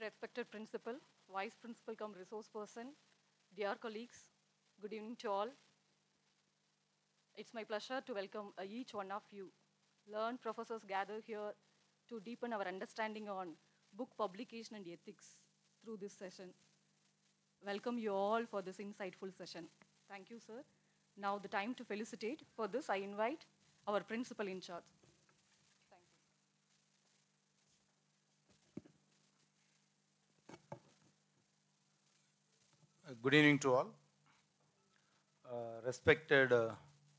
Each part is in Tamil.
respected principal, vice principal come resource person, dear colleagues, good evening to all. It's my pleasure to welcome uh, each one of you. Learned professors gather here to deepen our understanding on book publication and ethics through this session. Welcome you all for this insightful session. Thank you, sir. Now the time to felicitate. For this, I invite our principal in charge. Thank you. Uh, Good evening to all. Uh, Respected uh,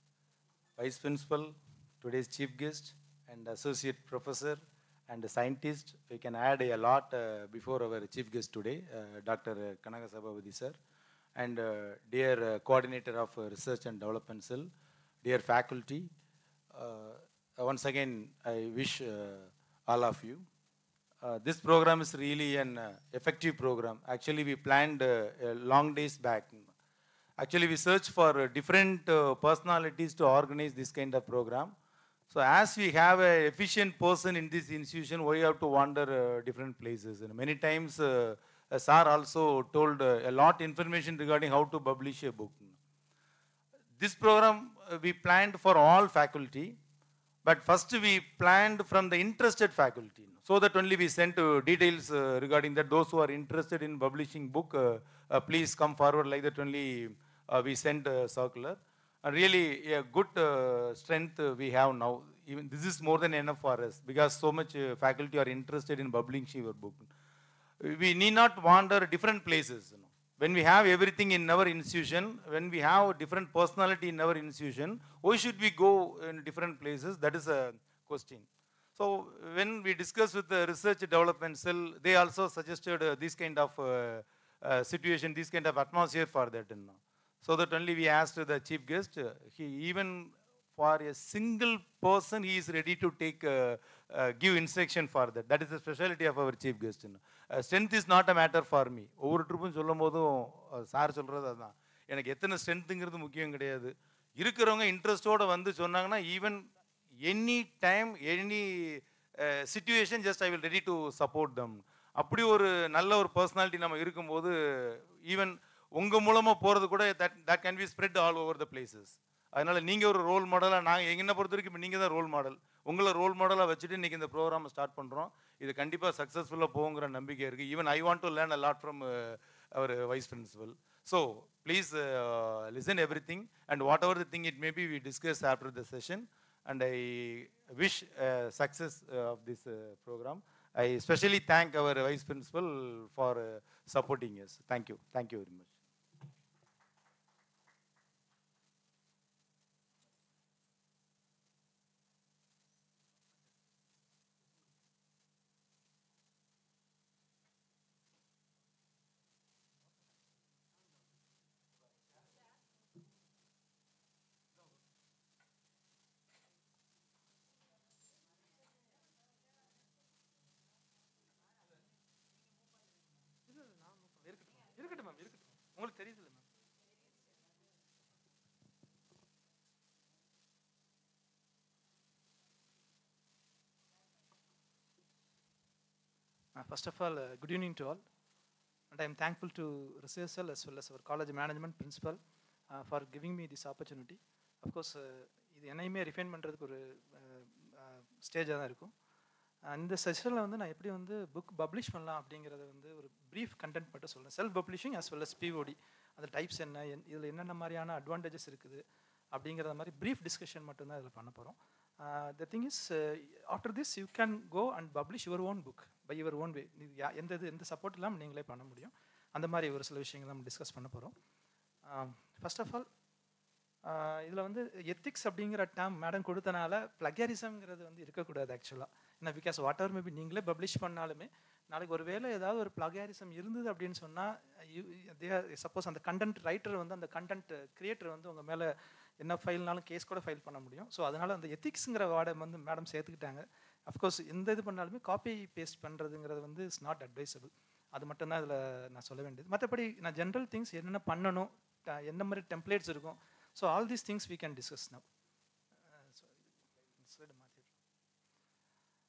Vice Principal, today's Chief Guest, and Associate Professor and Scientist. We can add a lot uh, before our Chief Guest today, uh, Dr. Kanaga Sabhavadi sir, and uh, dear uh, Coordinator of uh, Research and Development Cell, dear faculty. Uh, once again, I wish uh, all of you uh, this program is really an uh, effective program. Actually, we planned uh, a long days back. Actually, we searched for uh, different uh, personalities to organize this kind of program. So, as we have an efficient person in this institution, we have to wander uh, different places. And many times, uh, uh, Sir also told uh, a lot information regarding how to publish a book. This program uh, we planned for all faculty, but first we planned from the interested faculty. So that only we sent uh, details uh, regarding that. Those who are interested in publishing book, uh, uh, please come forward. Like that only uh, we sent a circular. And really a good uh, strength uh, we have now. Even this is more than enough for us because so much uh, faculty are interested in publishing your book. We need not wander different places. You know. When we have everything in our institution, when we have different personality in our institution, why should we go in different places? That is a question. So when we discussed with the research development cell, they also suggested uh, this kind of uh, uh, situation, this kind of atmosphere for that. You know. So that only we asked the chief guest, uh, he even for a single person, he is ready to take, uh, uh, give instruction for that. That is the specialty of our chief guest. You know. Uh, strength is not a matter for me. ஒவ்வொரு ட்ரிப்பும் சொல்லும் போதும் சார் சொல்கிறது அதுதான் எனக்கு எத்தனை ஸ்ட்ரென்த்துங்கிறது முக்கியம் கிடையாது இருக்கிறவங்க இன்ட்ரெஸ்டோட வந்து சொன்னாங்கன்னா even any time any situation just I will ready to support them அப்படி ஒரு நல்ல ஒரு பர்சனாலிட்டி நம்ம இருக்கும்போது ஈவன் உங்கள் மூலமாக போகிறது கூட that that can be spread all over the places அதனால் நீங்கள் ஒரு ரோல் மாடலாக நாங்கள் என்னை பொறுத்த வரைக்கும் இப்போ நீங்கள் தான் ரோல் மாடல் உங்களை ரோல் மாடலாக வச்சுட்டு இன்றைக்கி இந்த ப்ரோக்ராமை ஸ்டார்ட் பண்ணுறோம் இது கண்டிப்பாக சக்ஸஸ்ஃபுல்லாக போகுங்கிற நம்பிக்கை இருக்குது even I want to learn a lot from our vice principal so please listen everything and whatever the thing it maybe we discuss after the session and I wish uh, success uh, of this uh, program. I especially thank our vice principal for uh, supporting us. Thank you. Thank you very much. இருக்கட்டும் மேம் இருக்கட்டும் உங்களுக்கு தெரியுதுல்ல ma'am First of all, uh, good evening to all. And I am thankful to Researchal as well as our college management principal uh, for giving me this opportunity. Of course, uh, இது என்னையுமே ரிஃபைன் பண்ணுறதுக்கு ஒரு ஸ்டேஜாக தான் இருக்கும் அந்த செஷனில் வந்து நான் எப்படி வந்து புக் பப்ளிஷ் பண்ணலாம் அப்படிங்கிறத வந்து ஒரு ப்ரீஃப் கண்டென்ட் மட்டும் சொல்கிறேன் self publishing as well as POD அந்த டைப்ஸ் என்ன இதில் என்னென்ன மாதிரியான அட்வான்டேஜஸ் இருக்குது அப்படிங்கிறத மாதிரி ப்ரீஃப் டிஸ்கஷன் மட்டும்தான் இதில் பண்ண போகிறோம் the thing is after this you can go and publish your own book by your own way எந்த இது எந்த சப்போர்ட் இல்லாமல் நீங்களே பண்ண முடியும் அந்த மாதிரி ஒரு சில விஷயங்கள் நம்ம டிஸ்கஸ் பண்ண போகிறோம் ஃபர்ஸ்ட் ஆஃப் ஆல் இதில் வந்து எத்திக்ஸ் அப்படிங்கிற டேம் மேடம் கொடுத்தனால பிளகரிசம்ங்கிறது வந்து இருக்கக்கூடாது ஆக்சுவலாக ஏன்னா பிகாஸ் வாட் எவர் மேபி நீங்களே பப்ளிஷ் பண்ணாலுமே நாளைக்கு ஒரு வேளை ஏதாவது ஒரு பிளகாரிசம் இருந்தது அப்படின்னு சொன்னால் சப்போஸ் அந்த கண்டென்ட் ரைட்டர் வந்து அந்த கண்டென்ட் கிரியேட்டர் வந்து உங்கள் மேலே என்ன ஃபைல்னாலும் கேஸ் கூட ஃபைல் பண்ண முடியும் ஸோ அதனால் அந்த எத்திக்ஸுங்கிற வார்டை வந்து மேடம் சேர்த்துக்கிட்டாங்க அஃப்கோர்ஸ் எந்த இது பண்ணாலுமே காப்பி பேஸ்ட் பண்ணுறதுங்கிறது வந்து இட்ஸ் நாட் அட்வைசபிள் அது மட்டும்தான் இதில் நான் சொல்ல வேண்டியது மற்றபடி நான் ஜென்ரல் திங்ஸ் என்னென்ன பண்ணணும் ட- என்ன மாதிரி டெம்ப்ளேட்ஸ் இருக்கும் so all these things we can discuss now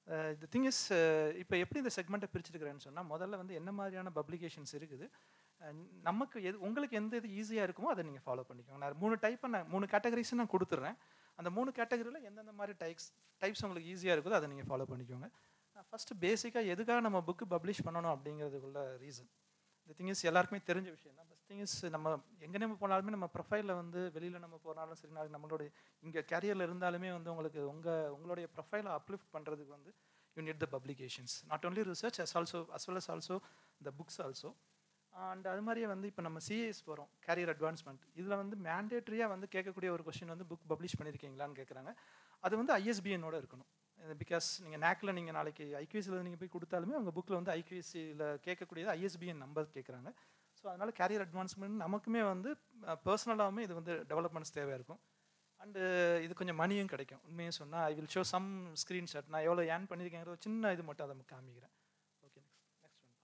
the thing is இப்போ எப்படி இந்த செக்மெண்ட்டை பிரிச்சிருக்கிறேன்னு சொன்னால் முதல்ல வந்து என்ன மாதிரியான பப்ளிகேஷன்ஸ் இருக்குது அஹ் நமக்கு எது உங்களுக்கு எந்த இது ஈஸியாக இருக்குமோ அதை நீங்கள் ஃபாலோ பண்ணிக்கோங்க நான் மூணு டைப்பை நான் மூணு கேட்டகரிஸ் நான் கொடுத்துட்றேன் அந்த மூணு கேட்டகரியில் எந்தெந்த மாதிரி டைப்ஸ் டைப்ஸ் உங்களுக்கு ஈஸியாக இருக்குதோ அதை நீங்கள் ஃபாலோ பண்ணிக்கோங்க ஃபஸ்ட்டு பேசிக்காக எதுக்காக நம்ம புக்கு பப்ளிஷ் பண்ணணும் அப்படிங்கிறதுக்குள்ள ரீசன் இந்த திங் இஸ் எல்லாருக்குமே தெரிஞ்ச விஷயம் தான் பஸ் திங் இஸ் நம்ம எங்கே நம்ம போனாலுமே நம்ம ப்ரொஃபைலில் வந்து வெளியில் நம்ம போனாலும் சரி நாளைக்கு நம்மளோட இங்கே கேரியரில் இருந்தாலுமே வந்து உங்களுக்கு உங்கள் உங்களுடைய ப்ரொஃபைலை அப்லிஃப்ட் பண்ணுறதுக்கு வந்து you need the publications not only research as also as well as also the books also and அது மாதிரியே வந்து இப்போ நம்ம சிஏஎஸ் போகிறோம் கேரியர் அட்வான்ஸ்மெண்ட் இதில் வந்து மேண்டேட்ரியாக வந்து கேட்கக்கூடிய ஒரு கொஸ்டின் வந்து புக் பப்ளிஷ் பண்ணியிருக்கீங்களான்னு கேட்குறாங்க அது வந்து ஐஎஸ்பிஎனோட இருக்கணும் பிகாஸ் நீங்கள் நேக்கில் நீங்கள் நாளைக்கு ஐக்யூஎஸில் நீங்கள் போய் கொடுத்தாலுமே உங்கள் புக்கில் வந்து ஐக்யூஎஸ்சியில் கேட்கக்கூடியது ஐஎஸ்பிஎன் நம்பர் கேட்குறாங்க ஸோ அதனால் கேரியர் அட்வான்ஸ்மெண்ட் நமக்குமே வந்து பர்சனலாகவுமே இது வந்து டெவலப்மெண்ட்ஸ் தேவையாக இருக்கும் அண்டு இது கொஞ்சம் மணியும் கிடைக்கும் உண்மையை சொன்னால் I will show some screenshot நான் எவ்வளோ ஏர்ன் பண்ணியிருக்கேங்கிற ஒரு சின்ன இது மட்டும் அதை காமிக்கிறேன் okay next next one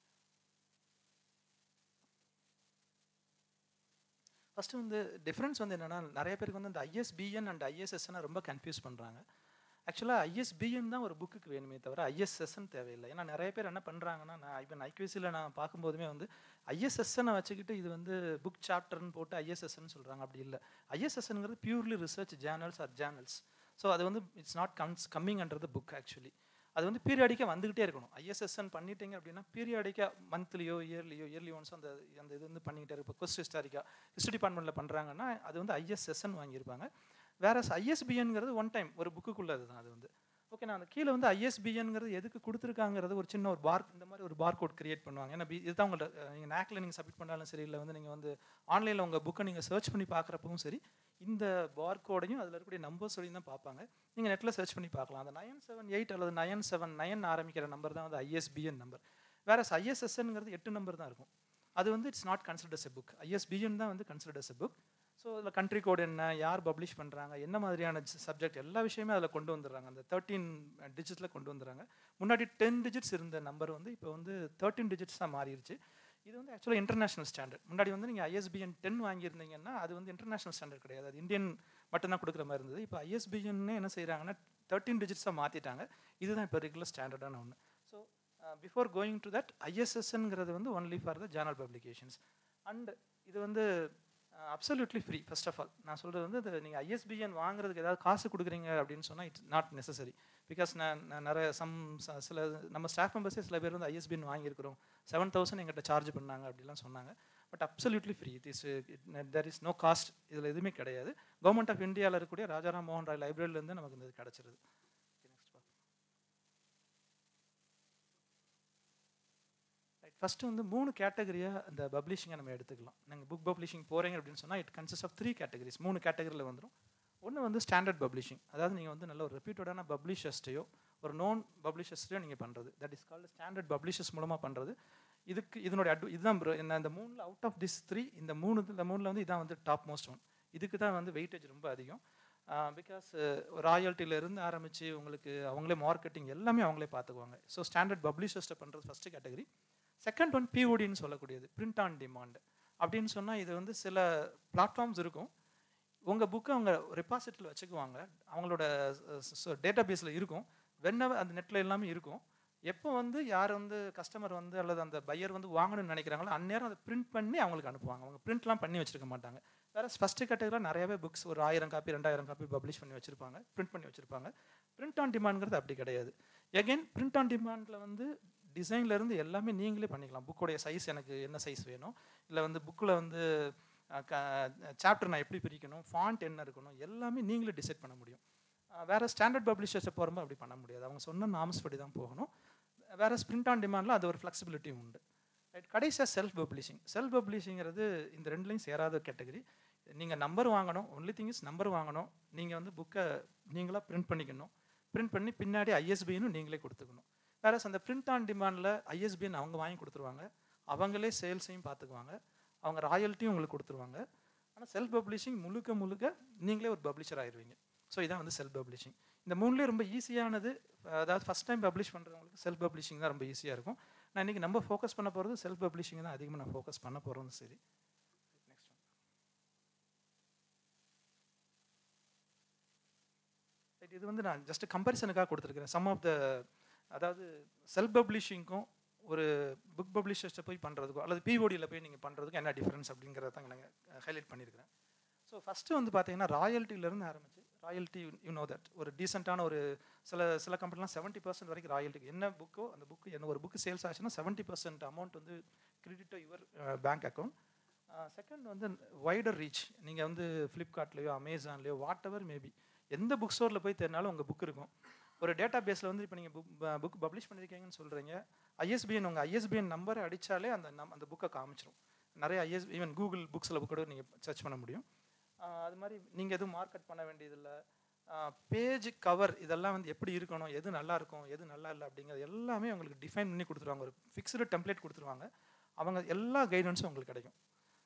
first வந்து டிஃப்ரென்ஸ் வந்து என்னென்னா நிறைய பேருக்கு வந்து இந்த ஐஎஸ்பிஎன் அண்ட் ஐஎஸ்எஸ்ன்னு ரொம்ப கன்ஃபியூஸ் பண்ணுறாங்க ஆக்சுவலாக ஐஎஸ்பிஎன் தான் ஒரு புக்குக்கு வேணுமே தவிர ஐஎஸ்எஸ்ன்னு தேவையில்லை ஏன்னா நிறைய பேர் என்ன பண்ணுறாங்கன்னா நான் இப்போ ஐக்யூசியில் நான் பார்க்கும்போதுமே வந்து ஐஎஸ்எஸ்ன்னு வச்சுக்கிட்டு இது வந்து புக் சாப்டர்னு போட்டு ஐஎஸ்எஸ்ன்னு சொல்கிறாங்க அப்படி இல்லை ஐஎஸ்எஸ்ங்கிறது purely research journals are journals so அது வந்து it's not comes coming under the book actually அது வந்து பீரியாடிக்காக வந்துகிட்டே இருக்கணும் ஐஎஸ்எஸ்என் பண்ணிட்டீங்க அப்படின்னா பீரியாடிக்காக மந்த்லியோ இயர்லியோ இயர்லி ஒன்ஸ் அந்த அந்த இது வந்து பண்ணிக்கிட்டே இருக்கும் இப்போ கொஸ்ட் ஹிஸ்டாரிக்கா ஹிஸ்டரி டிபார்ட்மெண்ட்டில் பண்ணுறாங்கன்னா அது வந்து ஐஎஸ்எஸ்என் வாங்கியிருப்பாங்க வேற ஐஎஸ்பிஎன்ங்கிறது ஒன் டைம் ஒரு புக்குக்குள்ளே அதுதான் அது வந்து ஓகே நான் அந்த கீழே வந்து ஐஎஸ்பிஎன்ங்கிறது எதுக்கு கொடுத்துருக்காங்கிறது ஒரு சின்ன ஒரு பார் இந்த மாதிரி ஒரு பார் கோட் கிரியேட் பண்ணுவாங்க ஏன்னா பி- இதுதான் உங்கள்ட்ட நீங்கள் நேக்கில் நீங்கள் சப்மிட் பண்ணாலும் சரி இல்லை வந்து நீங்கள் வந்து ஆன்லைனில் உங்கள் புக்கை நீங்கள் சர்ச் பண்ணி பார்க்குறப்பவும் சரி இந்த பார் கோடையும் அதில் இருக்கக்கூடிய நம்பர்ஸோடையும் தான் பார்ப்பாங்க நீங்கள் நெட்டில் சர்ச் பண்ணி பார்க்கலாம் அந்த நயன் செவன் எயிட் அல்லது நயன் செவன் நயன் ஆரம்பிக்கிற நம்பர் தான் வந்து ஐஎஸ்பிஎன் நம்பர் வேற ஐஎஸ்எஸ்என்ங்கிறது எட்டு நம்பர் தான் இருக்கும் அது வந்து it's not considers a book ISBN தான் வந்து கன்சிடர்ஸ் எ புக் ஸோ அதில் கண்ட்ரி கோட் என்ன யார் பப்ளிஷ் பண்ணுறாங்க என்ன மாதிரியான சப்ஜெக்ட் எல்லா விஷயமே அதில் கொண்டு வந்துடுறாங்க அந்த தேர்ட்டீன் டிஜிட்ஸில் கொண்டு வந்துடுறாங்க முன்னாடி டென் டிஜிட்ஸ் இருந்த நம்பர் வந்து இப்போ வந்து தேர்ட்டின் டிஜிட்ஸ் தான் மாறிடுச்சு இது வந்து ஆக்சுவலாக இன்டர்நேஷனல் ஸ்டாண்டர்ட் முன்னாடி வந்து நீங்கள் ஐஎஸ்பிஎன் டென் வாங்கியிருந்தீங்கன்னா அது வந்து இன்டர்நேஷனல் ஸ்டாண்டர்ட் கிடையாது அது இந்தியன் மட்டும்தான் கொடுக்குற மாதிரி இருந்தது இப்போ ஐஎஸ்பிஎன் என்ன செய்கிறாங்கன்னா தேர்ட்டின் டிஜிட்ஸாக மாற்றிட்டாங்க இதுதான் இப்போ ரெகுலர் ஸ்டாண்டர்டான ஒன்று so before going to that ஐஎஸ்எஸ்ங்கிறது வந்து only for the journal publications and இது வந்து absolutely free first of all நான் சொல்கிறது வந்து இது நீங்கள் ஐஎஸ்பிஎன் வாங்குறதுக்கு ஏதாவது காசு கொடுக்குறீங்க அப்படின்னு சொன்னால் இட்ஸ் நாட் நெசசரி பிகாஸ் நான் நான் நிறைய சம் சில நம்ம ஸ்டாஃப் மெம்பர்ஸே சில பேர் வந்து ஐஎஸ்பிஎன் வாங்கியிருக்கிறோம் செவன் தௌசண்ட் எங்கிட்ட சார்ஜ் பண்ணாங்க அப்படிலாம் சொன்னாங்க but absolutely free it is there is no cost இதில் எதுவுமே கிடையாது கவர்மெண்ட் ஆஃப் இந்தியாவில் இருக்கக்கூடிய ராஜாராம் மோகன் ராய் லைப்ரரியிலேருந்து நமக்கு இந்த இது கிடச்சிருது ஃபஸ்ட்டு வந்து மூணு கேட்டகரியாக அந்த பப்ளிஷிங்கை நம்ம எடுத்துக்கலாம் நீங்கள் புக் பப்ளிஷிங் போகிறீங்க அப்படின்னு சொன்னால் it consist of three categories மூணு கேட்டகரியில் வந்துடும் ஒன்று வந்து ஸ்டாண்டர்ட் பப்ளிஷிங் அதாவது நீங்கள் வந்து நல்ல ஒரு ரெப்யூட்டடான பப்ளிஷர்ஸ்டையோ ஒரு நோன் பப்ளிஷர்ஸ்டையோ நீங்கள் பண்ணுறது that is called standard publishers மூலமாக பண்ணுறது இதுக்கு இதனுடைய அட்வ இதுதான் bro. என்ன இந்த மூணில் அவுட் ஆஃப் திஸ் த்ரீ இந்த மூணு இந்த மூணில் வந்து இதான் வந்து டாப் மோஸ்ட் ஒன் இதுக்கு தான் வந்து வெயிட்டேஜ் ரொம்ப அதிகம் பிகாஸ் ராயல்ட்டியிலேருந்து ஆரம்பித்து உங்களுக்கு அவங்களே மார்க்கெட்டிங் எல்லாமே அவங்களே பார்த்துக்குவாங்க ஸோ ஸ்டாண்டர்ட் பப்ளிஷர்ஸ்ட்டை பண்ணுறது ஃபஸ்ட்டு கேட்டகரி செகண்ட் ஒன் பிஓடின்னு சொல்லக்கூடியது பிரிண்ட் ஆன் டிமாண்ட் அப்படின்னு சொன்னால் இது வந்து சில பிளாட்ஃபார்ம்ஸ் இருக்கும் உங்கள் புக்கை அவங்க ரெபாசிட்டியில் வச்சுக்குவாங்க அவங்களோட டேட்டா பேஸில் இருக்கும் வென்னவர் அந்த நெட்டில் எல்லாமே இருக்கும் எப்போ வந்து யார் வந்து கஸ்டமர் வந்து அல்லது அந்த பையர் வந்து வாங்கணும்னு நினைக்கிறாங்களோ அந்நேரம் அதை பிரிண்ட் பண்ணி அவங்களுக்கு அனுப்புவாங்க அவங்க பிரிண்ட்லாம் பண்ணி வச்சிருக்க மாட்டாங்க வேறு ஃபஸ்ட்டு கேட்டகரியில் நிறையவே புக்ஸ் ஒரு ஆயிரம் காப்பி ரெண்டாயிரம் காப்பி பப்ளிஷ் பண்ணி வச்சிருப்பாங்க பிரிண்ட் பண்ணி வச்சிருப்பாங்க பிரிண்ட் ஆன் டிமாண்ட்ங்கிறது அப்படி கிடையாது எகைன் பிரிண்ட் ஆன் டிமாண்டில் வந்து டிசைன்ல இருந்து எல்லாமே நீங்களே பண்ணிக்கலாம் புக்கோடைய சைஸ் எனக்கு என்ன சைஸ் வேணும் இல்லை வந்து புக்கில் வந்து சாப்டர் நான் எப்படி பிரிக்கணும் ஃபாண்ட் என்ன இருக்கணும் எல்லாமே நீங்களே டிசைட் பண்ண முடியும் அஹ் வேற ஸ்டாண்டர்ட் பப்ளிஷர்ஸை போகிறப்ப அப்படி பண்ண முடியாது அவங்க சொன்ன நாம்ஸ் படி தான் போகணும் வேற ஸ்பிரிண்ட் ஆன் டிமாண்டில் அது ஒரு ஃப்ளெக்சிபிலிட்டி உண்டு ரைட் கடைசியாக செல்ஃப் பப்ளிஷிங் செல்ஃப் பப்ளிஷிங்கிறது இந்த ரெண்டுலையும் சேராத கேட்டகரி நீங்கள் நம்பர் வாங்கணும் ஒன்லி திங் இஸ் நம்பர் வாங்கணும் நீங்கள் வந்து புக்கை நீங்களாக பிரிண்ட் பண்ணிக்கணும் பிரிண்ட் பண்ணி பின்னாடி ஐஎஸ்பின்னு நீங்களே கொடுத்துக்கணும் வேற அந்த பிரிண்ட் ஆன் டிமாண்டில் ஐஎஸ்பிஎன் அவங்க வாங்கி கொடுத்துருவாங்க அவங்களே சேல்ஸையும் பார்த்துக்குவாங்க அவங்க ராயல்ட்டியும் உங்களுக்கு கொடுத்துருவாங்க ஆனால் செல்ஃப் பப்ளிஷிங் முழுக்க முழுக்க நீங்களே ஒரு பப்ளிஷர் ஆயிடுவீங்க ஸோ இதான் வந்து செல்ஃப் பப்ளிஷிங் இந்த மூணுலேயே ரொம்ப ஈஸியானது அதாவது ஃபஸ்ட் டைம் பப்ளிஷ் பண்ணுறவங்களுக்கு செல்ஃப் பப்ளிஷிங் தான் ரொம்ப ஈஸியாக இருக்கும் நான் இன்றைக்கி நம்ம ஃபோக்கஸ் பண்ண போகிறது செல்ஃப் பப்ளிஷிங் தான் அதிகமாக நான் ஃபோக்கஸ் பண்ண போகிறோம் சரி நெக்ஸ்ட் Right, இது வந்து நான் ஜஸ்ட் கம்பேரிசனுக்காக கொடுத்துருக்கிறேன் சம் ஆஃப் த அதாவது செல்ஃப் பப்ளிஷிங்க்கும் ஒரு புக் பப்ளிஷர்ஸ்ட்டை போய் பண்ணுறதுக்கும் அல்லது பிஓடியில் போய் நீங்கள் பண்ணுறதுக்கும் என்ன டிஃப்ரென்ஸ் அப்படிங்கிறத தான் நாங்கள் ஹைலைட் பண்ணியிருக்கிறேன் ஸோ ஃபஸ்ட்டு வந்து பார்த்தீங்கன்னா ராயல்ட்டிலேருந்து ஆரம்பிச்சு ராயல்ட்டி யூ நோ தட் ஒரு டீசெண்டான ஒரு சில சில கம்பெனிலாம் செவன்ட்டி பர்சன்ட் வரைக்கும் ராயல்ட்டி என்ன புக்கோ அந்த புக்கு என்ன ஒரு புக்கு சேல்ஸ் ஆச்சுன்னா செவன்ட்டி பர்சன்ட் அமௌண்ட் வந்து credit your bank account second வந்து வைடர் ரீச் நீங்கள் வந்து ஃப்ளிப்கார்ட்லேயோ அமேசான்லேயோ வாட் எவர் மேபி எந்த புக் ஸ்டோரில் போய் தேடினாலும் உங்கள் புக் இருக்கும் ஒரு டேட்டா பேஸில் வந்து இப்போ நீங்கள் புக் புக் பப்ளிஷ் பண்ணியிருக்கீங்கன்னு சொல்கிறீங்க ஐஎஸ்பிஎன் உங்கள் ஐஎஸ்பிஎன் நம்பரை அடித்தாலே அந்த நம் அந்த புக்கை காமிச்சிரும் நிறைய ஐஎஸ் ஈவன் கூகுள் புக்ஸில் கூட நீங்கள் சர்ச் பண்ண முடியும் ஆஹ் அது மாதிரி நீங்கள் எதுவும் மார்க்கெட் பண்ண வேண்டியதில்லை பேஜ் கவர் இதெல்லாம் வந்து எப்படி இருக்கணும் எது நல்லா இருக்கும் எது நல்லா இல்லை அப்படிங்கிறது எல்லாமே உங்களுக்கு டிஃபைன் பண்ணி கொடுத்துருவாங்க ஒரு ஃபிக்ஸ்டு டெம்ப்ளேட் கொடுத்துருவாங்க அவங்க எல்லா கைடன்ஸும் உங்களுக்கு கிடைக்கும்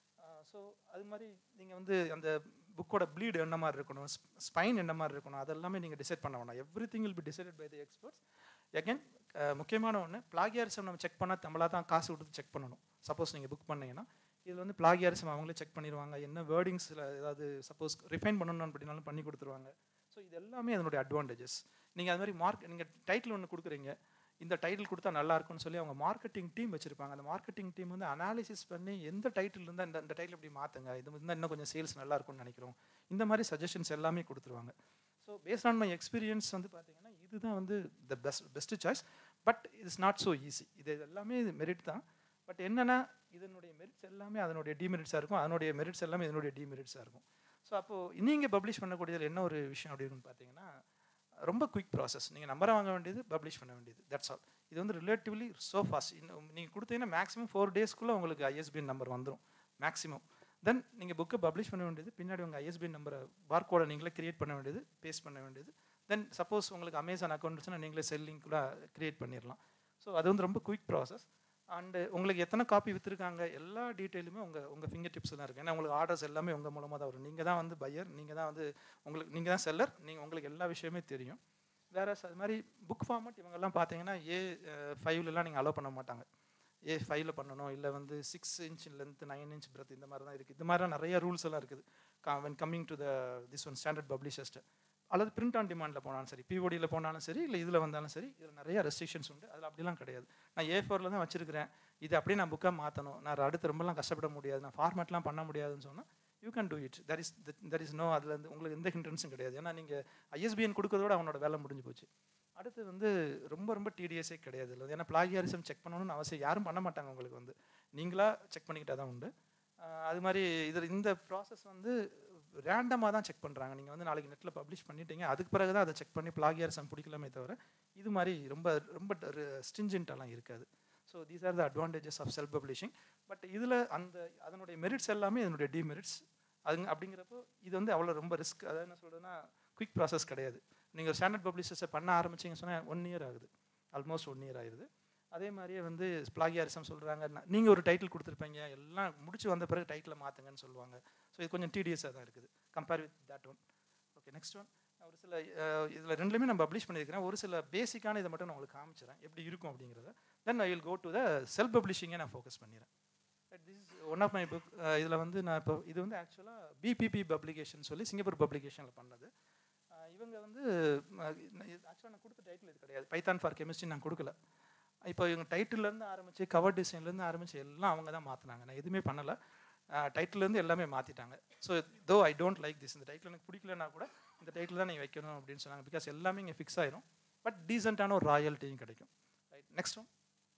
ஸோ அது மாதிரி நீங்கள் வந்து அந்த புக்கோட ப்ளீடு என்ன மாதிரி இருக்கணும் ஸ்பைன் என்ன மாதிரி இருக்கணும் அதெல்லாமே நீங்கள் டிசைட் பண்ண வேணாம் everything will be decided by the experts again முக்கியமான ஒன்று பிளாகியாரிசம் நம்ம செக் பண்ணால் நம்மளா தான் காசு கொடுத்து செக் பண்ணணும் சப்போஸ் நீங்கள் புக் பண்ணீங்கன்னா இதில் வந்து பிளாகியாரிசம் அவங்களே செக் பண்ணிடுவாங்க என்ன வேர்டிங்ஸில் ஏதாவது சப்போஸ் ரிஃபைன் பண்ணணும் அப்படின்னாலும் பண்ணி கொடுத்துருவாங்க ஸோ இது எல்லாமே அதனுடைய அட்வான்டேஜஸ் நீங்கள் அது மாதிரி மார்க் நீங்கள் டைட்டில் ஒன்று கொடுக்குறீங்க இந்த டைட்டில் கொடுத்தா நல்லா இருக்கும்னு சொல்லி அவங்க மார்க்கெட்டிங் டீம் வச்சிருப்பாங்க அந்த மார்க்கெட்டிங் டீம் வந்து அனாலிசிஸ் பண்ணி எந்த டைட்டில் இருந்தால் இந்த இந்த டைட்டில் இப்படி மாற்றுங்க இது இருந்தால் இன்னும் கொஞ்சம் சேல்ஸ் நல்லா இருக்கும்னு நினைக்கிறோம் இந்த மாதிரி சஜஷன்ஸ் எல்லாமே கொடுத்துருவாங்க so based on my experience வந்து பார்த்தீங்கன்னா இதுதான் வந்து the best best choice but it's not so easy இது எல்லாமே மெரிட் தான் பட் என்னென்னா இதனுடைய மெரிட்ஸ் எல்லாமே அதனுடைய டிமெரிட்ஸாக இருக்கும் அதனுடைய மெரிட்ஸ் எல்லாமே இதனுடைய டிமெரிட்ஸாக இருக்கும் ஸோ அப்போது நீங்கள் பப்ளிஷ் பண்ணக்கூடியதில் என்ன ஒரு விஷயம் அப்படின்னு பார்த்தீங்கன்னா ரொம்ப குயிக் ப்ராசஸ் நீங்கள் நம்பரை வாங்க வேண்டியது பப்ளிஷ் பண்ண வேண்டியது தட்ஸ் ஆல் இது வந்து ரிலேட்டிவ்லி ஸோ ஃபாஸ்ட் இன்னும் நீங்கள் கொடுத்தீங்கன்னா மேக்ஸிமம் ஃபோர் டேஸ்க்குள்ளே உங்களுக்கு ஐஎஸ்பிஎன் நம்பர் வந்துடும் மேக்ஸிமம் தென் நீங்கள் புக்கை பப்ளிஷ் பண்ண வேண்டியது பின்னாடி உங்கள் ஐஎஸ்பிஎன் நம்பரை பார்கோடை நீங்களே கிரியேட் பண்ண வேண்டியது பேஸ்ட் பண்ண வேண்டியது தென் சப்போஸ் உங்களுக்கு அமேசான் அக்கௌண்ட் இருந்துச்சுன்னா நீங்களே செல்லிங் கூட கிரியேட் பண்ணிடலாம் ஸோ அது வந்து ரொம்ப குயிக் ப்ராசஸ் அண்டு உங்களுக்கு எத்தனை காப்பி விற்றுருக்காங்க எல்லா டீட்டெயிலுமே உங்கள் உங்கள் ஃபிங்கர் டிப்ஸ் தான் இருக்குது ஏன்னா உங்களுக்கு ஆர்டர்ஸ் எல்லாமே உங்கள் மூலமாக தான் வரும் நீங்கள் தான் வந்து பையர் நீங்கள் தான் வந்து உங்களுக்கு நீங்கள் தான் செல்லர் நீங்கள் உங்களுக்கு எல்லா விஷயமே தெரியும் வேற அது மாதிரி புக் ஃபார்மட் இவங்கெல்லாம் பார்த்தீங்கன்னா ஏ ஃபைவ்லலாம் நீங்கள் அலோவ் பண்ண மாட்டாங்க ஏ ஃபைவ்ல பண்ணணும் இல்லை வந்து six inch length nine inch breadth இந்த மாதிரி தான் இருக்குது இந்த மாதிரிலாம் நிறைய ரூல்ஸ் எல்லாம் இருக்குது when coming to the this one standard publishers அல்லது பிரிண்ட் ஆன் டிமாண்டில் போனாலும் சரி பிஓடியில் போனாலும் சரி இல்லை இதில் வந்தாலும் சரி இதில் நிறைய ரெஸ்ட்ரிக்ஷன்ஸ் உண்டு அதில் அப்படிலாம் கிடையாது நான் ஏ ஃபோரில் தான் வச்சிருக்கிறேன் இது அப்படியே நான் புக்காக மாற்றணும் நான் அடுத்து ரொம்பலாம் கஷ்டப்பட முடியாது நான் ஃபார்மேட்லாம் பண்ண முடியாதுன்னு சொன்னால் you can do it that is that is no அதில் வந்து உங்களுக்கு எந்த ஹிண்ட்ரன்ஸும் கிடையாது ஏன்னா நீங்கள் ஐஎஸ்பிஎன் கொடுக்கறதோட அவனோட வேலை முடிஞ்சு போச்சு அடுத்து வந்து ரொம்ப ரொம்ப டிடிஎஸே கிடையாது இல்லை ஏன்னா பிளாகியாரிசம் செக் பண்ணணும்னு அவசியம் யாரும் பண்ண மாட்டாங்க உங்களுக்கு வந்து நீங்களா செக் பண்ணிக்கிட்டா தான் உண்டு ஆஹ் அது மாதிரி இதில் இந்த ப்ராசஸ் வந்து ரேண்டமாக தான் செக் பண்ணுறாங்க நீங்கள் வந்து நாளைக்கு நெட்டில் பப்ளிஷ் பண்ணிட்டீங்க அதுக்கு பிறகு தான் அதை செக் பண்ணி பிளாகியாரிசம் பிடிக்கலாமே தவிர இது மாதிரி ரொம்ப ரொம்ப ஸ்டிஞ்சென்ட்டெல்லாம் இருக்காது so these are the advantages of self publishing but இதில் அந்த அதனுடைய மெரிட்ஸ் எல்லாமே இதனுடைய டிமெரிட்ஸ் அது அப்படிங்கிறப்போ இது வந்து அவ்வளோ ரொம்ப ரிஸ்க் அதாவது என்ன சொல்கிறதுன்னா குயிக் ப்ராசஸ் கிடையாது நீங்கள் ஸ்டாண்டர்ட் பப்ளிஷர்ஸை பண்ண ஆரம்பிச்சிங்க சொன்னால் ஒன் இயர் ஆகுது ஆல்மோஸ்ட் ஒன் இயர் ஆயிடுது அதே மாதிரியே வந்து பிளாகியாரிசம் சொல்கிறாங்க நீங்கள் ஒரு டைட்டில் கொடுத்துருப்பீங்க எல்லாம் முடிச்சு வந்த பிறகு டைட்டில் மாற்றுங்கன்னு சொல்லுவாங்க ஸோ இது கொஞ்சம் டிடிஎஸாக தான் இருக்குது compare with that one okay next one ஒரு சில இதில் ரெண்டுலேயுமே நான் பப்ளிஷ் பண்ணியிருக்கிறேன் ஒரு சில பேசிக்கான இதை மட்டும் நான் உங்களுக்கு காமிச்சிடறேன் எப்படி இருக்கும் அப்படிங்கிறத then I will go to the self பப்ளிஷிங்கை நான் ஃபோக்கஸ் பண்ணிடுறேன் this is one of my book இதில் வந்து நான் இப்போ இது வந்து ஆக்சுவலாக பிபிபி பப்ளிகேஷன் சொல்லி சிங்கப்பூர் பப்ளிகேஷனில் பண்ணது அஹ் இவங்க வந்து ஆக்சுவலாக நான் கொடுத்த டைட்டில் இது கிடையாது பைத்தான் ஃபார் கெமிஸ்ட்ரி நான் கொடுக்கல இப்போ இவங்க டைட்டிலேருந்து ஆரம்பித்து கவர் டிசைன்லேருந்து ஆரம்பித்து எல்லாம் அவங்க தான் மாற்றினாங்க நான் எதுவுமே பண்ணலை டைட்டிலேருந்து எல்லாமே மாற்றிட்டாங்க so though I don't like this இந்த டைட்டில் எனக்கு பிடிக்கலனா கூட இந்த டைட்டில் தான் நீங்கள் வைக்கணும் அப்படின்னு சொன்னாங்க பிகாஸ் எல்லாமே இங்கே ஃபிக்ஸ் ஆயிரும் பட் டீசெண்டான ஒரு ராயல்ட்டியும் கிடைக்கும் ரைட் நெக்ஸ்ட் ஒன்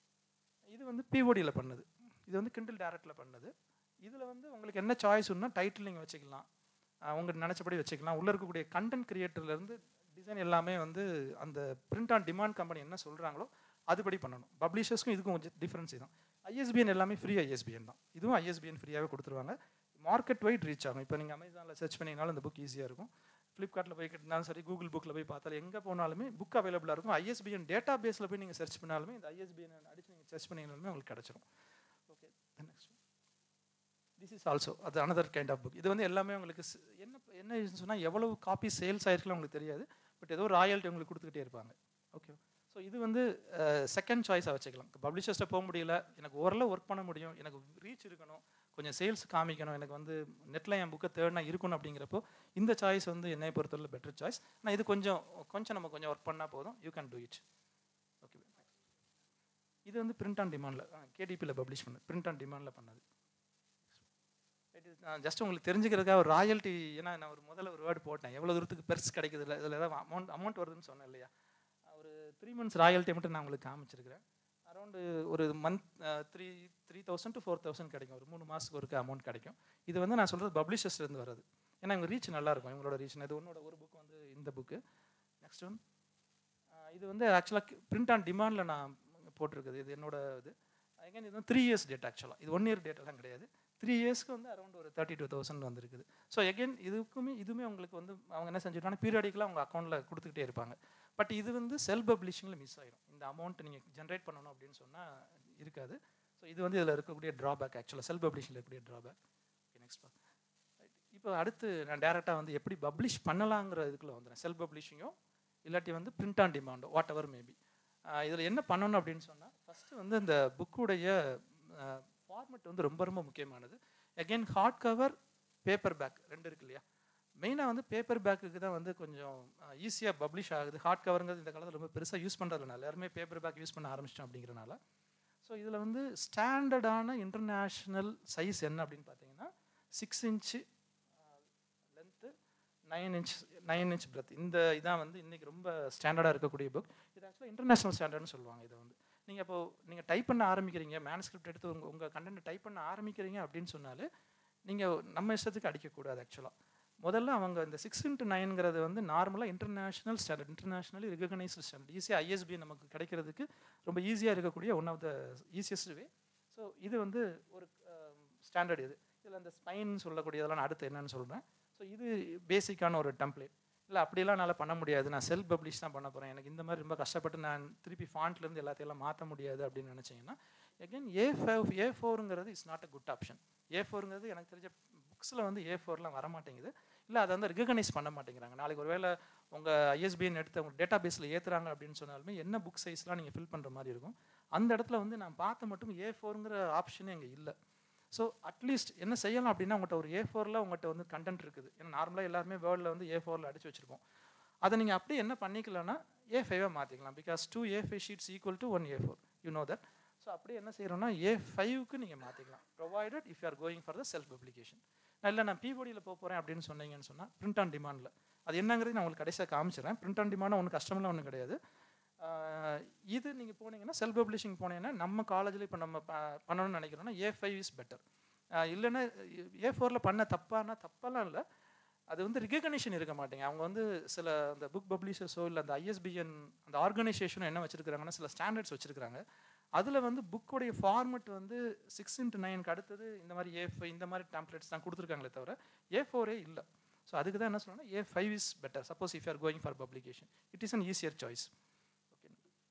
இது வந்து பிஓடியில் பண்ணது இது வந்து கிண்டில் டேரக்டில் பண்ணது இதில் வந்து உங்களுக்கு என்ன சாய்ஸ் ஒன்றா டைட்டில் நீங்கள் வச்சுக்கலாம் உங்களுக்கு நினச்சபடி வச்சுக்கலாம் உள்ளே இருக்கக்கூடிய கண்டென்ட் கிரியேட்டர்லேருந்து டிசைன் எல்லாமே வந்து அந்த பிரிண்ட் ஆன் டிமாண்ட் கம்பெனி என்ன சொல்கிறாங்களோ அதுபடி பண்ணணும் பப்ளிஷர்ஸ்க்கும் இதுக்கும் கொஞ்சம் டிஃப்ரென்ஸ் தான் ஐஎஸ்பிஎன் எல்லாமே ஃப்ரீ ஐஎஸ்பிஎன் தான் இதுவும் ஐஎஸ்பிஎன் ஃப்ரீயாகவே கொடுத்துருவாங்க மார்க்கெட் வைட் ரீச் ஆகும் இப்போ நீங்கள் அமேசானில் சர்ச் பண்ணிங்கனாலும் இந்த புக் ஈஸியாக இருக்கும் ஃப்ளிப்கார்ட்டில் போய் கிட்டினாலும் சரி கூகுள் புக்கில் போய் பார்த்தாலும் எங்கே போனாலுமே புக் அவைலபிளாக இருக்கும் ஐஎஸ்பிஎன் டேட்டா பேஸில் போய் நீங்கள் சர்ச் பண்ணாலுமே இந்த ஐஎஸ்பிஎன் அடிச்சு நீங்கள் சர்ச் பண்ணிங்கனாலுமே உங்களுக்கு கிடச்சிரும் okay next this is also அது அனதர் கைண்ட் ஆஃப் புக் இது வந்து எல்லாமே உங்களுக்கு ஸ்- என்ன என்ன சொன்னால் எவ்வளவு காப்பி சேல்ஸ் ஆயிருக்கலாம் உங்களுக்கு தெரியாது பட் ஏதோ ராயல்ட்டி உங்களுக்கு கொடுத்துக்கிட்டே இருப்பாங்க ஓகே ஸோ இது வந்து செகண்ட் சாய்ஸாக வச்சுக்கலாம் பப்ளிஷர்ஸ்ட்டை போக முடியல எனக்கு ஓரளவு ஒர்க் பண்ண முடியும் எனக்கு ரீச் இருக்கணும் கொஞ்சம் சேல்ஸ் காமிக்கணும் எனக்கு வந்து நெட்டில் என் புக்கை தேர்ட்னா இருக்கணும் அப்படிங்கிறப்போ இந்த சாய்ஸ் வந்து என்னை பொறுத்தவரை பெட்டர் சாய்ஸ் ஆனால் இது கொஞ்சம் கொஞ்சம் நம்ம கொஞ்சம் ஒர்க் பண்ணால் போதும் you can do it okay இது வந்து பிரிண்ட் ஆன் டிமாண்டில் கேடிபியில் பப்ளிஷ் பண்ணது பிரிண்ட் ஆன் டிமாண்டில் பண்ணது இட் இஸ் நான் ஜஸ்ட் உங்களுக்கு தெரிஞ்சுக்கிறதுக்காக ஒரு ராயல்ட்டி ஏன்னா நான் ஒரு முதல்ல ஒரு வேர்டு போட்டேன் எவ்வளோ தூரத்துக்கு பெருசு கிடைக்குது இல்லை இதில் ஏதாவது அமௌண்ட் அமௌண்ட் வருதுன்னு சொன்னேன் இல்லையா ஒரு த்ரீ மந்த்ஸ் ராயல்ட்டி மட்டும் நான் உங்களுக்கு காமிச்சிருக்கிறேன் அரௌண்டு ஒரு month three three thousand to four thousand கிடைக்கும் ஒரு மூணு மாதத்துக்கு ஒருக்க அமௌண்ட் கிடைக்கும் இது வந்து நான் சொல்கிறது பப்ளிஷர்ஸ்லேருந்து வர்றது ஏன்னா இவங்க ரீச் நல்லா இருக்கும் இவங்களோட ரீச் இது உன்னோட ஒரு புக் வந்து இந்த புக்கு நெக்ஸ்ட் ஒன் இது வந்து ஆக்சுவலாக பிரிண்ட் ஆன் டிமாண்டில் நான் போட்டிருக்குது இது என்னோட இது அகைன் இது வந்து த்ரீ இயர்ஸ் டேட் ஆக்சுவலாக இது ஒன் இயர் டேட்டெல்லாம் கிடையாது த்ரீ இயர்ஸ்க்கு வந்து அரௌண்ட் ஒரு தேர்ட்டி டூ தௌசண்ட் வந்துருக்குது ஸோ எகைன் இதுக்குமே இதுவுமே உங்களுக்கு வந்து அவங்க என்ன செஞ்சுட்டாங்கன்னா பீரியாடிக்கலாக அவங்க அக்கௌண்ட்டில் கொடுத்துக்கிட்டே இருப்பாங்க பட் இது வந்து செல்ஃப் பப்ளிஷிங்கில் மிஸ் ஆயிடும் இந்த அமௌண்ட் நீங்கள் ஜென்ரேட் பண்ணணும் அப்படின்னு சொன்னால் இருக்காது ஸோ இது வந்து இதில் இருக்கக்கூடிய ட்ராபேக் ஆக்சுவலாக செல்ஃப் பப்ளிஷிங்கில் இருக்கக்கூடிய ட்ராபேக் ஓகே நெக்ஸ்ட் இப்போ அடுத்து நான் டேரெக்டாக வந்து எப்படி பப்ளிஷ் பண்ணலாங்கிற இதுக்குள்ள வந்துடுறேன் செல்ஃப் பப்ளிஷிங்கோ இல்லாட்டி வந்து பிரிண்ட் ஆன் டிமாண்டோ வாட் எவர் மேபி இதில் என்ன பண்ணணும் அப்படின்னு சொன்னால் ஃபஸ்ட்டு வந்து இந்த புக்குடைய ஃபார்மெட் வந்து ரொம்ப ரொம்ப முக்கியமானது again hard cover paperback ரெண்டு இருக்கு இல்லையா மெயினாக வந்து பேப்பர் பேக்குக்கு தான் வந்து கொஞ்சம் ஈஸியாக பப்ளிஷ் ஆகுது ஹார்ட் கவருங்கிறது இந்த காலத்தில் ரொம்ப பெருசாக யூஸ் பண்ணுறதுனால எல்லாருமே பேப்பர் பேக் யூஸ் பண்ண ஆரம்பிச்சிட்டோம் அப்படிங்கிறனால ஸோ இதில் வந்து ஸ்டாண்டர்டான இன்டர்நேஷ்னல் சைஸ் என்ன அப்படின்னு பார்த்தீங்கன்னா six inch length nine inch nine inch breadth இந்த இதான் வந்து இன்றைக்கி ரொம்ப ஸ்டாண்டர்டாக இருக்கக்கூடிய புக் இது ஆக்சுவலாக இன்டர்நேஷ்னல் ஸ்டாண்டர்ட்னு சொல்லுவாங்க இதை வந்து நீங்கள் இப்போ நீங்கள் டைப் பண்ண ஆரம்பிக்கிறீங்க மேனுஸ்கிரிப்ட் எடுத்து உங்கள் உங்கள் கண்டென்ட் டைப் பண்ண ஆரம்பிக்கிறீங்க அப்படின்னு சொன்னாலே நீங்கள் நம்ம இஷ்டத்துக்கு அடிக்கக்கூடாது ஆக்சுவலாக முதல்ல அவங்க இந்த சிக்ஸ் இன்ட்டு நைன்ங்கிறது வந்து நார்மலாக international standard internationally recognised standard ஈஸியாக ஐஎஸ்பி நமக்கு கிடைக்கிறதுக்கு ரொம்ப ஈஸியாக இருக்கக்கூடிய one of the easiest way so இது வந்து ஒரு ஸ்டாண்டர்ட் இது இதில் அந்த ஸ்பைன் சொல்லக்கூடியதெல்லாம் நான் அடுத்து என்னன்னு சொல்கிறேன் ஸோ இது பேசிக்கான ஒரு டெம்ப்ளேட் இல்லை அப்படிலாம் என்னால் பண்ண முடியாது நான் செல்ஃப் பப்ளிஷ் தான் பண்ண போகிறேன் எனக்கு இந்த மாதிரி ரொம்ப கஷ்டப்பட்டு நான் திருப்பி ஃபாண்ட்லேருந்து எல்லாத்தையும் மாற்ற முடியாது அப்படின்னு நினச்சிங்கன்னா எகைன் ஏ ஃபைவ் ஏ ஃபோருங்கிறது is not a good option A ஃபோருங்கிறது எனக்கு தெரிஞ்ச புக்ஸில் வந்து ஏ ஃபோர்லாம் வர மாட்டேங்குது இல்லை அதை வந்து ரெகனைஸ் பண்ண மாட்டேங்கிறாங்க நாளைக்கு ஒருவேளை உங்கள் ஐஎஸ்பிஎன் எடுத்து உங்கள் டேட்டா பேஸில் ஏற்றுறாங்க அப்படின்னு சொன்னாலுமே என்ன புக் சைஸ்லாம் நீங்கள் ஃபில் பண்ணுற மாதிரி இருக்கும் அந்த இடத்துல வந்து நான் பார்த்த மட்டும் ஏ ஃபோருங்கிற ஆப்ஷனே அங்கே இல்லை ஸோ அட்லீஸ்ட் என்ன செய்யலாம் அப்படின்னா உங்கள்கிட்ட ஒரு ஏ ஃபோரில் உங்கள்கிட்ட வந்து கண்டென்ட் இருக்குது ஏன்னா நார்மலாக எல்லாருமே வேர்ல்டில் வந்து ஏ ஃபோரில் அடிச்சு வச்சுருப்போம் அதை நீங்கள் அப்படியே என்ன பண்ணிக்கலாம்னா ஏ ஃபைவாக மாற்றிக்கலாம் because two A five sheets equal to one A four you know that so அப்படியே என்ன செய்கிறோம்னா ஏ ஃபைவ்க்கு நீங்கள் மாற்றிக்கலாம் provided if you are going for the self publication நான் இல்லை நான் பிபோடியில் போக போகிறேன் அப்படின்னு சொன்னீங்கன்னு சொன்னால் பிரிண்ட் ஆன் டிமாண்டில் அது என்னங்கிறது நான் உங்களுக்கு கடைசியாக காமிச்சிடுறேன் பிரிண்ட் ஆன் டிமாண்ட் ஒன்று கஷ்டமெல்லாம் ஒன்றும் கிடையாது இது நீங்கள் போனீங்கன்னா செல்ஃப் பப்ளிஷிங் போனீங்கன்னா நம்ம காலேஜில் இப்போ நம்ம பண்ணணும்னு நினைக்கிறோன்னா ஏ ஃபைவ் இஸ் பெட்டர் இல்லைன்னா ஏ ஃபோரில் பண்ண தப்பானா தப்பெல்லாம் இல்லை அது வந்து ரிகக்னிஷன் இருக்க மாட்டேங்க அவங்க வந்து சில அந்த புக் பப்ளிஷர்ஸோ இல்லை அந்த ஐஎஸ்பிஎன் அந்த ஆர்கனைசேஷனும் என்ன வச்சுருக்காங்கன்னா சில ஸ்டாண்டர்ட்ஸ் வச்சுருக்காங்க அதில் வந்து புக்கோடைய ஃபார்மெட் வந்து சிக்ஸ் இன்ட்டு நைனுக்கு அடுத்தது இந்த மாதிரி ஏ ஃபைவ் இந்த மாதிரி டேம்ப்ளேட்ஸ் தான் கொடுத்துருக்காங்களே தவிர ஏ ஃபோரே இல்லை ஸோ அதுக்கு தான் என்ன சொல்லணும்னா A five is better suppose if are going for publication it is an easier choice okay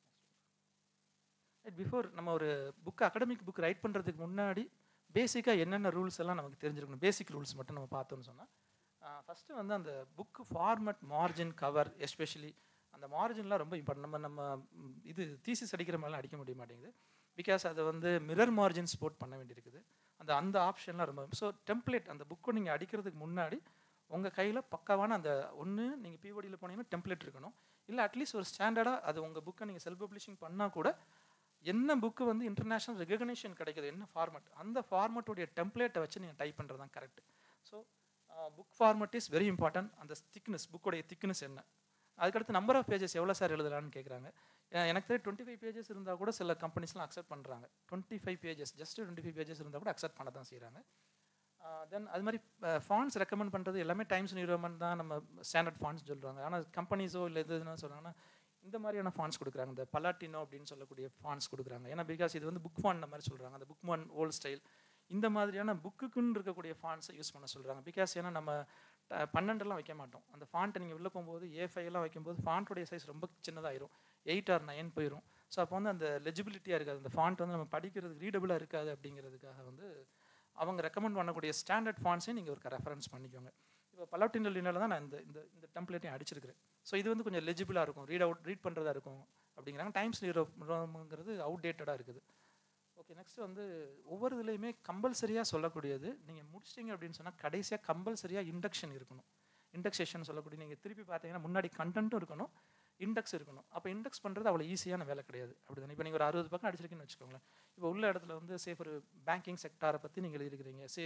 before நம்ம ஒரு புக் அகடமிக் புக் ரைட் பண்ணுறதுக்கு முன்னாடி பேசிக்காக என்னென்ன ரூல்ஸ் எல்லாம் நமக்கு தெரிஞ்சிருக்கணும் பேசிக் ரூல்ஸ் மட்டும் நம்ம பார்த்தோம்னு சொன்னால் ஃபஸ்ட்டு வந்து அந்த book format margin cover especially அந்த மார்ஜின்லாம் ரொம்ப இம்பார்ட்டன் நம்ம நம்ம இது தீசிஸ் அடிக்கிற மாதிரிலாம் அடிக்க முடிய மாட்டேங்குது பிகாஸ் அதை வந்து மிரர் மார்ஜின்ஸ் போட் பண்ண வேண்டியிருக்குது அந்த அந்த ஆப்ஷன்லாம் ரொம்ப ஸோ டெம்ப்ளேட் அந்த புக்கை நீங்கள் அடிக்கிறதுக்கு முன்னாடி உங்கள் கையில் பக்காவான அந்த ஒன்று நீங்கள் பிஓடியில் போனீங்கன்னா டெம்ப்ளேட் இருக்கணும் இல்லை அட்லீஸ்ட் ஒரு ஸ்டாண்டர்டாக அது உங்கள் புக்கை நீங்கள் செல்ஃப் பப்ளிஷிங் பண்ணால் கூட என்ன புக்கு வந்து இன்டர்நேஷ்னல் ரெகக்னேஷன் கிடைக்குது என்ன ஃபார்மட் அந்த ஃபார்மட்டுடைய டெம்ப்ளேட்டை வச்சு நீங்கள் டைப் பண்ணுறது தான் correct so book format is very important அந்த திக்னஸ் புக்கோடைய திக்னஸ் என்ன அதுக்கடுத்து நம்பர் ஆஃப் பேஜஸ் எவ்வளோ சார் எழுதலான்னு கேட்குறாங்க எனக்கு தெரியும் டுவெண்ட்டி ஃபைவ் பேஜஸ் இருந்தால் கூட சில கம்பெனிஸ்லாம் அக்செப்ட் பண்ணுறாங்க twenty five pages just twenty five pages இருந்தால் கூட அக்செப்ட் பண்ண தான் செய்கிறாங்க தென் அது மாதிரி ஃபாண்ட்ஸ் ரெக்கமெண்ட் பண்ணுறது எல்லாமே டைம்ஸ் நிறுவனம் தான் நம்ம ஸ்டாண்டர்ட் ஃபாண்ட்ஸ் சொல்கிறாங்க ஆனால் கம்பெனிஸோ இல்லை எதுனா சொல்கிறாங்கன்னா இந்த மாதிரியான ஃபாண்ட்ஸ் கொடுக்குறாங்க இந்த பலாட்டினோ அப்படின்னு சொல்லக்கூடிய ஃபாண்ட்ஸ் கொடுக்குறாங்க ஏன்னா பிகாஸ் இது வந்து புக் ஃபாண்ட் மாதிரி சொல்கிறாங்க அந்த புக் ஒன் ஓல்ட் ஸ்டைல் இந்த மாதிரியான புக்குக்குன்னு இருக்கக்கூடிய ஃபாண்ட்ஸை யூஸ் பண்ண சொல்கிறாங்க பிகாஸ் ஏன்னா நம்ம பன்னெண்டெல்லாம் வைக்க மாட்டோம் அந்த ஃபாண்ட்டை நீங்கள் உள்ளே போகும்போது ஏ ஃபைவ்லாம் வைக்கும்போது ஃபாண்ட்டுடைய சைஸ் ரொம்ப சின்னதாயிரும் எயிட் ஆர் நைன் போயிடும் ஸோ அப்போ வந்து அந்த லெஜிபிலிட்டியாக இருக்காது அந்த ஃபாண்ட் வந்து நம்ம படிக்கிறதுக்கு ரீடபுளாக இருக்காது அப்படிங்கிறதுக்காக வந்து அவங்க ரெக்கமெண்ட் பண்ணக்கூடிய ஸ்டாண்டர்ட் ஃபாண்ட்ஸையும் நீங்கள் ஒரு ரெஃபரன்ஸ் பண்ணிக்கோங்க இப்போ பலவட்டினல் டின்னரில் தான் நான் இந்த இந்த இந்த டெம்ப்ளேட்டையும் அடிச்சிருக்கிறேன் ஸோ இது வந்து கொஞ்சம் லெஜிபிளாக இருக்கும் ரீட் அவுட் ரீட் பண்ணுறதா இருக்கும் அப்படிங்கிறாங்க டைம்ஸ் நியூரோங்கிறது அவுட் டேட்டடாக இருக்குது ஓகே நெக்ஸ்ட் வந்து ஒவ்வொரு இதுலேயுமே கம்பல்சரியாக சொல்லக்கூடியது நீங்கள் முடிச்சிட்டிங்க அப்படின்னு சொன்னால் கடைசியாக கம்பல்சரியாக இண்டக்ஷன் இருக்கணும் இண்டெக்ஸேஷன் சொல்லக்கூடிய நீங்கள் திருப்பி பார்த்தீங்கன்னா முன்னாடி கண்டென்ட்டும் இருக்கணும் இண்டெக்ஸ் இருக்கணும் அப்போ இண்டெக்ஸ் பண்ணுறது அவ்வளோ ஈஸியான வேலை கிடையாது அப்படி தானே இப்போ நீங்கள் ஒரு அறுபது பக்கம் அடிச்சிருக்கீங்கன்னு வச்சுக்கோங்களேன் இப்போ உள்ள இடத்துல வந்து சே ஒரு பேங்கிங் செக்டாரை பற்றி நீங்கள் எழுதிருக்கிறீங்க say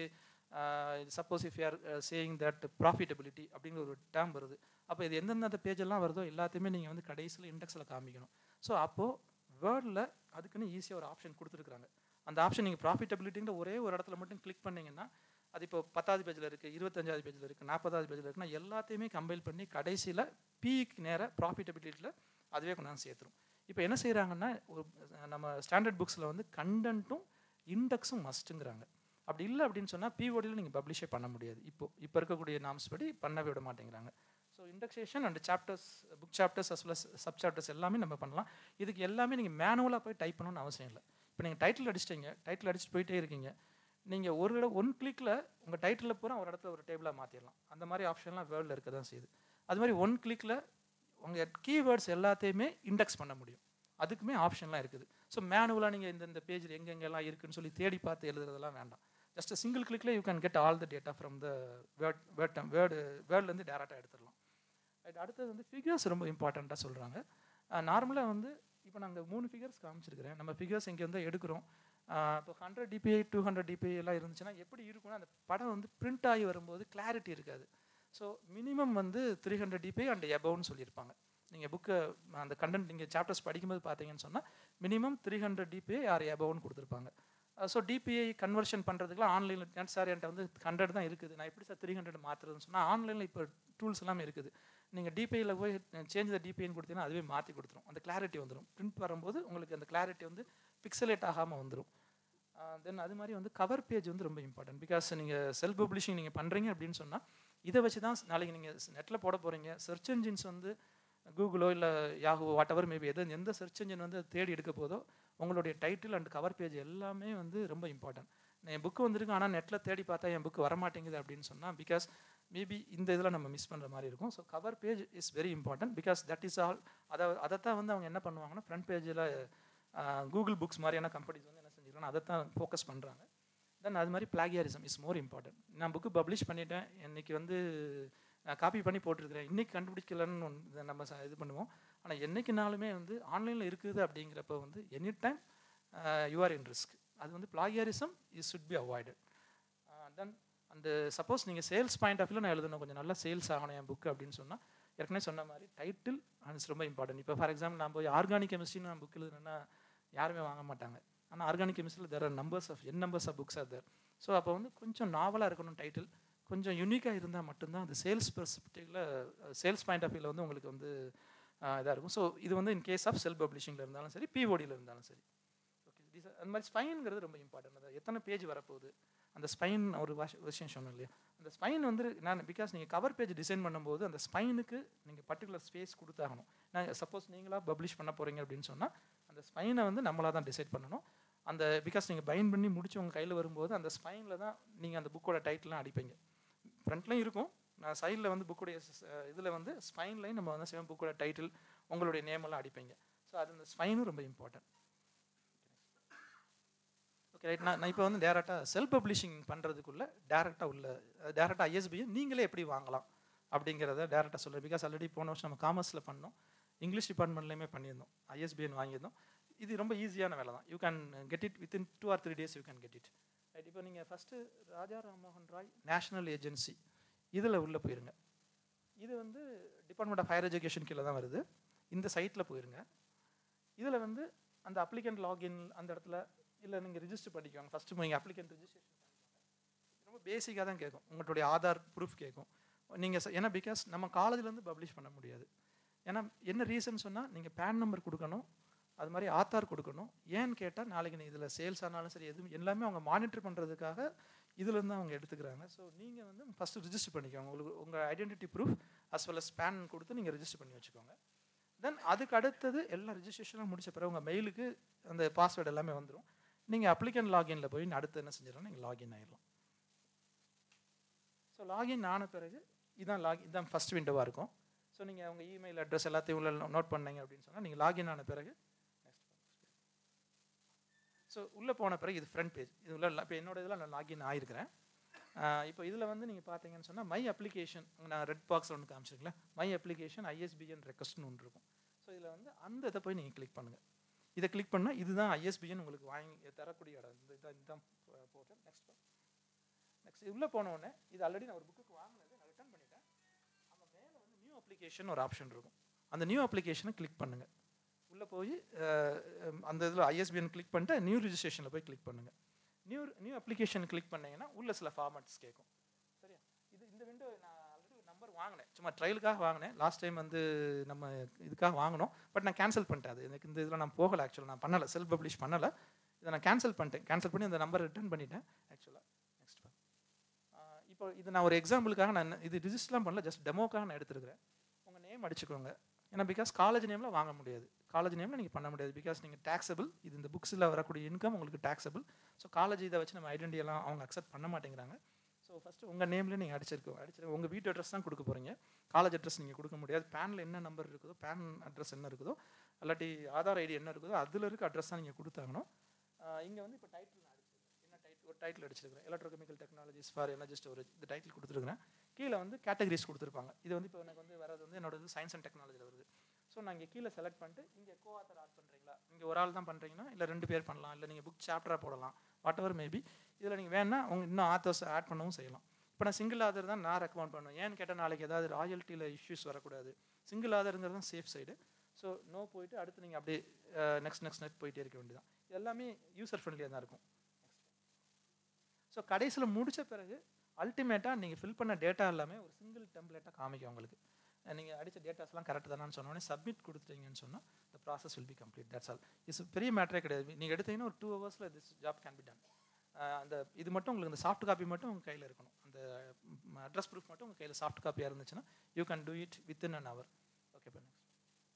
suppose if you're saying that profitability அப்படிங்கிற ஒரு டேம் வருது அப்போ இது எந்தெந்த பேஜெல்லாம் வருதோ எல்லாத்தையுமே நீங்கள் வந்து கடைசியில் இண்டெக்ஸில் காமிக்கணும் ஸோ அப்போது வேர்டில் அதுக்குன்னு ஈஸியாக ஒரு ஆப்ஷன் கொடுத்துருக்குறாங்க அந்த ஆப்ஷன் நீங்கள் ப்ராஃபிட்டபிலிட்டிங்கிற ஒரே ஒரு இடத்துல மட்டும் கிளிக் பண்ணிங்கன்னா அது இப்போ பத்தாவது பேஜில் இருக்குது இருபத்தஞ்சாவது பேஜில் இருக்குது நாற்பதாவது பேஜில் இருக்குன்னா எல்லாத்தையுமே கம்பைல் பண்ணி கடைசியில் பிக்கு நேராக ப்ராஃபிட்டபிலிட்டியில் அதுவே கொண்டாந்து சேர்த்துரும் இப்போ என்ன செய்கிறாங்கன்னா ஒரு நம்ம ஸ்டாண்டர்ட் புக்ஸில் வந்து கண்டென்ட்டும் இண்டெக்ஸும் மஸ்ட்டுங்கிறாங்க அப்படி இல்லை அப்படின்னு சொன்னால் பிஓடியில் நீங்கள் பப்ளிஷே பண்ண முடியாது இப்போ இப்போ இருக்கக்கூடிய நாம்ஸ் படி பண்ண விட மாட்டேங்கிறாங்க so indexation and chapters book chapters as well sub chapters எல்லாமே நம்ம பண்ணலாம் இதுக்கு எல்லாமே நீங்கள் மேனுவலாக போய் டைப் பண்ணணும்னு அவசியம் இல்லை இப்போ நீங்கள் டைட்டில் அடிச்சிட்டிங்க டைட்டில் அடிச்சுட்டு போயிட்டே இருக்கீங்க நீங்கள் ஒரு இடம் ஒன் கிளிக்கில் உங்கள் டைட்டில் பூரா ஒரு இடத்துல ஒரு டேபிளாக மாற்றிடலாம் அந்த மாதிரி ஆப்ஷன்லாம் வேர்ல்டில் இருக்க தான் செய்யுது அது மாதிரி ஒன் கிளிக்கில் உங்கள் கீவேர்ட்ஸ் எல்லாத்தையுமே இண்டெக்ஸ் பண்ண முடியும் அதுக்குமே ஆப்ஷன்லாம் இருக்குது ஸோ மேனுவலாக நீங்கள் இந்த இந்த பேஜில் எங்கெங்கெல்லாம் இருக்குன்னு சொல்லி தேடி பார்த்து எழுதுறதெல்லாம் வேண்டாம் ஜஸ்ட் சிங்கிள் கிளிக்கில் you can get all the data from the word word word வேர்ட்லேருந்து டேரெக்டாக எடுத்துடலாம் ரைட் அடுத்தது வந்து ஃபிகர்ஸ் ரொம்ப இம்பார்ட்டண்ட்டாக சொல்கிறாங்க நார்மலாக வந்து இப்போ நாங்கள் மூணு ஃபிகர்ஸ் காமிச்சிருக்கிறேன் நம்ம ஃபிகர்ஸ் இங்கே வந்து எடுக்கிறோம் இப்போ hundred DPI two hundred DPI எல்லாம் இருந்துச்சுன்னா எப்படி இருக்கும்னா அந்த படம் வந்து பிரிண்ட் ஆகி வரும்போது கிளாரிட்டி இருக்காது ஸோ மினிமம் வந்து த்ரீ ஹண்ட்ரட் டிபிஐ அண்ட் எபவுன்னு சொல்லியிருப்பாங்க நீங்கள் புக்கு அந்த கண்டென்ட் நீங்கள் சாப்டர்ஸ் படிக்கும்போது பார்த்தீங்கன்னு சொன்னால் minimum three hundred DPI or எபவுன்னு கொடுத்துருப்பாங்க ஸோ டிபிஐ கன்வர்ஷன் பண்ணுறதுக்குலாம் ஆன்லைனில் ஏன் சார் என்கிட்ட வந்து ஹண்ட்ரட் தான் இருக்குது நான் எப்படி சார் த்ரீ ஹண்ட்ரட் மாற்றுறதுன்னு சொன்னால் ஆன்லைனில் இப்போ டூல்ஸ் எல்லாமே இருக்குது நீங்கள் டிபிஐயில் போய் சேஞ்ச் த டிபிஐன்னு கொடுத்தீங்கன்னா அதுவே மாற்றி கொடுத்துரும் அந்த கிளாரிட்டி வந்துடும் பிரிண்ட் வரும்போது உங்களுக்கு அந்த கிளாரிட்டி வந்து பிக்சலேட் ஆகாமல் வந்துடும் தென் அது மாதிரி வந்து கவர் பேஜ் வந்து ரொம்ப இம்பார்ட்டன்ட் பிகாஸ் நீங்கள் செல்ஃப் பப்ளிஷிங் நீங்கள் பண்ணுறீங்க அப்படின்னு சொன்னால் இதை வச்சு தான் நாளைக்கு நீங்கள் நெட்டில் போட போகிறீங்க சர்ச் என்ஜின்ஸ் வந்து கூகுளோ இல்லை யாஹோ வாட் எவர் மேபி எது எந்த சர்ச் என்ஜின் வந்து தேடி எடுக்க போதோ உங்களுடைய டைட்டில் அண்ட் கவர் பேஜ் எல்லாமே வந்து ரொம்ப இம்பார்ட்டன்ட் என் புக்கு வந்திருக்கு ஆனால் நெட்டில் தேடி பார்த்தா என் புக்கு வரமாட்டேங்குது அப்படின்னு சொன்னால் பிகாஸ் மேபி இந்த இதில் நம்ம மிஸ் பண்ணுற மாதிரி இருக்கும் so cover page is very important because that is all அதை அதைத்தான் வந்து அவங்க என்ன பண்ணுவாங்கன்னா ஃப்ரண்ட் பேஜில் கூகுள் புக்ஸ் மாதிரியான கம்பெனிஸ் வந்து என்ன செஞ்சுருக்காங்க அதை தான் ஃபோக்கஸ் பண்ணுறாங்க தென் அது மாதிரி பிளாகியாரிசம் இஸ் மோர் இம்பார்ட்டன்ட் நான் புக்கு பப்ளிஷ் பண்ணிட்டேன் இன்னைக்கு வந்து நான் காப்பி பண்ணி போட்டிருக்கிறேன் இன்றைக்கி கண்டுபிடிக்கலன்னு ஒன்று நம்ம ச- இது பண்ணுவோம் ஆனால் என்றைக்குனாலுமே வந்து ஆன்லைனில் இருக்குது அப்படிங்கிறப்ப வந்து any time you're in risk அது வந்து plagiarism is should be avoided then அந்த சப்போஸ் நீங்கள் சேல்ஸ் பாயிண்ட் ஆஃப் வியூவில் நான் எழுதணும் கொஞ்சம் நல்லா சேல்ஸ் ஆகணும் என் புக்கு அப்படின்னு சொன்னால் ஏற்கனவே சொன்ன மாதிரி டைட்டில் அண்ட் ரொம்ப இம்பார்ட்டன்ட் இப்போ ஃபார் எக்ஸாம்பிள் நான் போய் ஆர்கானிக் கெமிஸ்ட்ரின்னு நான் புக் எழுதுனேன்னா யாருமே வாங்க மாட்டாங்க ஆனால் ஆர்கானிக் கெமிஸ்ட்ரியில் there are numbers of N numbers of books are there so அப்போ வந்து கொஞ்சம் நாவலாக இருக்கணும் டைட்டில் கொஞ்சம் யூனிக்காக இருந்தால் மட்டும்தான் அந்த சேல்ஸ் பெர்ஸ்பெக்டிவில் சேல்ஸ் பாயிண்ட் ஆஃப் வியூவில் வந்து உங்களுக்கு வந்து இதாக இருக்கும் ஸோ இது வந்து இன் கேஸ் ஆஃப் செல்ஃப் பப்ளிஷிங்கில் இருந்தாலும் சரி பிஓடியில் இருந்தாலும் சரி ஓகே அந்த மாதிரி ஸ்பைனுங்கிறது ரொம்ப இம்பார்ட்டன்ட் அது எத்தனை பேஜ் வரப்போகுது அந்த ஸ்பைன் ஒரு வாஷ- விஷயம் சொன்னேன் இல்லையா அந்த ஸ்பைன் வந்து நான் பிகாஸ் நீங்கள் கவர் பேஜ் டிசைன் பண்ணும்போது அந்த ஸ்பைனுக்கு நீங்கள் பர்டிகுலர் ஸ்பேஸ் கொடுத்தாகணும் நான் சப்போஸ் நீங்களாக பப்ளிஷ் பண்ண போகிறீங்க அப்படின்னு சொன்னால் அந்த ஸ்பைனை வந்து நம்மளாக தான் டிசைட் பண்ணணும் அந்த பிகாஸ் நீங்கள் பைன் பண்ணி முடிச்சு உங்கள் கையில் வரும்போது அந்த ஸ்பைனில் தான் நீங்கள் அந்த புக்கோட டைட்டிலாம் அடிப்பீங்க ஃப்ரண்ட்லையும் இருக்கும் நான் சைடில் வந்து புக்குடைய இதில் வந்து ஸ்பைன்லையும் நம்ம வந்து சிவன் புக்கோட டைட்டில் உங்களுடைய நேம் எல்லாம் அடிப்பீங்க ஸோ அது அந்த ஸ்பைனும் ரொம்ப இம்பார்ட்டன்ட் ஓகே ரைட் நான் நான் இப்போ வந்து டேரெக்டாக செல்ஃப் பப்ளிஷிங் பண்ணுறதுக்குள்ள டேரெக்டாக உள்ள டேரெக்டாக ஐஎஸ்பியை நீங்களே எப்படி வாங்கலாம் அப்படிங்கிறத டேரெக்டாக சொல்கிறேன் பிகாஸ் ஆல்ரெடி போன வருஷம் நம்ம காமர்ஸில் பண்ணோம் இங்கிலீஷ் டிபார்ட்மெண்ட்லேயுமே பண்ணியிருந்தோம் ஐஎஸ்பிஎன் வாங்கியிருந்தோம் இது ரொம்ப ஈஸியான வேலை தான் you can get it within two or three days you can get it right இப்போ நீங்கள் first Raja Rammohan Roy national agency இதில் உள்ளே போயிருங்க இது வந்து டிபார்ட்மெண்ட் ஆஃப் ஹையர் எஜுகேஷன் கீழே தான் வருது இந்த சைட்டில் போயிருங்க இதில் வந்து அந்த அப்ளிகண்ட் லாகின் அந்த இடத்துல இல்லை நீங்கள் ரிஜிஸ்டர் பண்ணிக்கோங்க ஃபஸ்ட்டு நீங்கள் அப்ளிகண்ட் ரிஜிஸ்ட்ரேஷன் ரொம்ப பேசிக்காக தான் கேட்கும் உங்களுடைய ஆதார் ப்ரூஃப் கேட்கும் நீங்கள் ஏன்னா பிகாஸ் நம்ம காலேஜ்லேருந்து பப்ளிஷ் பண்ண முடியாது ஏன்னா என்ன ரீசன் சொன்னால் நீங்கள் பேன் நம்பர் கொடுக்கணும் அது மாதிரி ஆதார் கொடுக்கணும் ஏன்னு கேட்டால் நாளைக்கு நீ இதில் சேல்ஸ் ஆனாலும் சரி எதுவும் எல்லாமே அவங்க மானிட்டர் பண்ணுறதுக்காக இதுலேருந்து அவங்க எடுத்துக்கிறாங்க ஸோ நீங்கள் வந்து ஃபஸ்ட்டு ரிஜிஸ்டர் பண்ணிக்கோங்க உங்களுக்கு உங்கள் identity proof as well as PAN கொடுத்து நீங்கள் ரிஜிஸ்டர் பண்ணி வச்சுக்கோங்க தென் அதுக்கு அடுத்தது எல்லாம் ரிஜிஸ்ட்ரேஷனாக முடிச்ச பிறகு உங்கள் மெயிலுக்கு அந்த பாஸ்வேர்டு எல்லாமே வந்துடும் நீங்கள் அப்ளிகன் லாகின்ல போய் அடுத்து என்ன செஞ்சிடலாம் நீங்கள் லாகின் ஆயிடலாம் ஸோ லாகின் ஆன பிறகு இதான் லாக் இதான் ஃபஸ்ட் விண்டோவாக இருக்கும் ஸோ நீங்கள் உங்கள் இமெயில் அட்ரஸ் எல்லாத்தையும் உள்ள நோட் பண்ணீங்க அப்படின்னு சொன்னால் நீங்கள் லாகின் ஆன பிறகு ஸோ உள்ளே போன பிறகு இது ஃப்ரண்ட் பேஜ் இது உள்ள இப்போ என்னோட இதில் நான் லாகின் ஆயிருக்கிறேன் இப்போ இதில் வந்து நீங்கள் பார்த்தீங்கன்னு சொன்னால் மை அப்ளிகேஷன் நான் ரெட் பாக்ஸ் ஒன்று காமிச்சிருக்கேன் மை அப்ளிகேஷன் ஐஎஸ்பிஎன் ரெக்வஸ்ட்னு ஒன்று இருக்கும் ஸோ இதில் வந்து அந்த இதை போய் நீங்கள் கிளிக் பண்ணுங்கள் இதை கிளிக் பண்ணால் இதுதான் ஐஎஸ்பிஎன் உங்களுக்கு வாங்கி தரக்கூடிய இடம் இந்த இதான் இதுதான் போர்ட்டல் நெக்ஸ்ட் நெக்ஸ்ட் உள்ளே போன உடனே இது ஆல்ரெடி நான் ஒரு புக்குக்கு வாங்கினது நான் ரிட்டர்ன் பண்ணிட்டேன் அங்கே மேலே வந்து நியூ அப்ளிகேஷன் ஒரு ஆப்ஷன் இருக்கும் அந்த நியூ அப்ளிகேஷனை கிளிக் பண்ணுங்கள் உள்ளே போய் அஹ், அஹ், அந்த இதில் ஐஎஸ்பிஎன் கிளிக் பண்ணிட்டு நியூ ரிஜிஸ்ட்ரேஷனில் போய் கிளிக் பண்ணுங்கள் நியூ நியூ அப்ளிகேஷன் கிளிக் பண்ணீங்கன்னா உள்ள சில ஃபார்மேட்ஸ் கேட்கும் சரியா இது இந்த விண்டோ நான் ஆல்ரெடி ஒரு நம்பர் வாங்கினேன் சும்மா ட்ரையலுக்காக வாங்கினேன் லாஸ்ட் டைம் வந்து நம்ம இதுக்காக வாங்கினோம் பட் நான் கேன்சல் பண்ணிட்டேன் அது எனக்கு இந்த இதில் நான் போகலை ஆக்சுவலாக நான் பண்ணலை செல்ஃப் பப்ளிஷ் பண்ணலை இதை நான் கேன்சல் பண்ணிட்டேன் கேன்சல் பண்ணி அந்த நம்பர் ரிட்டர்ன் பண்ணிட்டேன் ஆக்சுவலாக நெக்ஸ்ட் இப்போ இது நான் ஒரு எக்ஸாம்பிளுக்காக நான் இது ரிஜிஸ்டர்லாம் பண்ணல ஜஸ்ட் டெமோக்காக நான் எடுத்துருக்கிறேன் உங்கள் நேம் அடிச்சுக்கோங்க ஏன்னா பிகாஸ் காலேஜ் நேமில் வாங்க முடியாது காலேஜ் நேமில் நீங்கள் பண்ண முடியாது பிகாஸ் நீங்கள் டேக்ஸபிள் இது இந்த புக்ஸில் வரக்கூடிய இன்கம் உங்களுக்கு டேக்ஸபிள் ஸோ காலேஜ் இதை வச்சு நம்ம ஐடென்டி எல்லாம் அவங்க அக்செப்ட் பண்ண மாட்டேங்கிறாங்க ஸோ ஃபஸ்ட்டு உங்கள் நேமில் நீங்கள் அடிச்சிருக்கோம் அடிச்சிருக்க உங்கள் வீட்டு அட்ரஸ் தான் கொடுக்க போகிறீங்க காலேஜ் அட்ரஸ் நீங்கள் கொடுக்க முடியாது பேனில் என்ன நம்பர் இருக்குதோ பேன் அட்ரஸ் என்ன இருக்குதோ இல்லாட்டி ஆதார் ஐடி என்ன இருக்குதோ அதில் இருக்க அட்ரஸ் தான் நீங்கள் கொடுத்தாங்கணும் இங்கே வந்து இப்போ டைட்டில் நான் அடிச்சிருக்கேன் என்ன டைட்டில் ஒரு டைட்டில் அடிச்சிருக்கிறேன் electrochemical technologies for energy storage இந்த டைட்டில் கொடுத்துருக்கிறேன் கீழே வந்து கேட்டகரிஸ் கொடுத்துருப்பாங்க இது வந்து இப்போ எனக்கு வந்து வரது வந்து என்னோட சயின்ஸ் அண்ட் டெக்னாலஜியில் வருது ஸோ நான் இங்கே கீழே செலக்ட் பண்ணிட்டு இங்கே கோ ஆத்தர் ஆட் பண்ணுறீங்களா இங்கே ஒரு ஆள் தான் பண்ணுறீங்கன்னா இல்லை ரெண்டு பேர் பண்ணலாம் இல்லை நீங்கள் புக் சாப்டராக போடலாம் வாட் எவர் மேபி இதில் நீங்கள் வேணா உங்க இன்னும் ஆத்தர்ஸ் ஆட் பண்ணவும் செய்யலாம் இப்போ நான் சிங்கிள் ஆதர் தான் நான் ரெக்கமெண்ட் பண்ணுவேன் ஏன்னு கேட்டால் நாளைக்கு ஏதாவது ராயல்ட்டியில் இஷ்யூஸ் வரக்கூடாது சிங்கிள் ஆதருங்கிறது தான் சேஃப் சைடு ஸோ நோ போயிட்டு அடுத்து நீங்கள் அப்படியே நெக்ஸ்ட் நெக்ஸ்ட் நெக்ஸ்ட் போயிட்டே இருக்க வேண்டியதான் எல்லாமே யூசர் ஃப்ரெண்ட்லியாக தான் இருக்கும் ஸோ கடைசியில் முடிச்ச பிறகு அல்டிமேட்டாக நீங்கள் ஃபில் பண்ண டேட்டா எல்லாமே ஒரு சிங்கிள் டெம்ப்ளேட்டாக காமிக்கும் உங்களுக்கு நீங்கள் அடித்த டேட்டாஸ்லாம் கரெக்ட் தானு சொன்னோடனே சப்மிட் கொடுத்துட்டீங்கன்னு சொன்னால் the process will be complete that's all it's பெரிய மேட்டரே கிடையாது நீங்கள் எடுத்தீங்கன்னா ஒரு டூ ஹவர்ஸில் this job can be done அந்த இது மட்டும் உங்களுக்கு இந்த சாஃப்ட் காப்பி மட்டும் உங்கள் கையில் இருக்கணும் அந்த அட்ரஸ் ப்ரூஃப் மட்டும் உங்கள் கையில் சாஃப்ட் காப்பியாக இருந்துச்சுன்னா you can do it within an hour okay இப்போ நெக்ஸ்ட்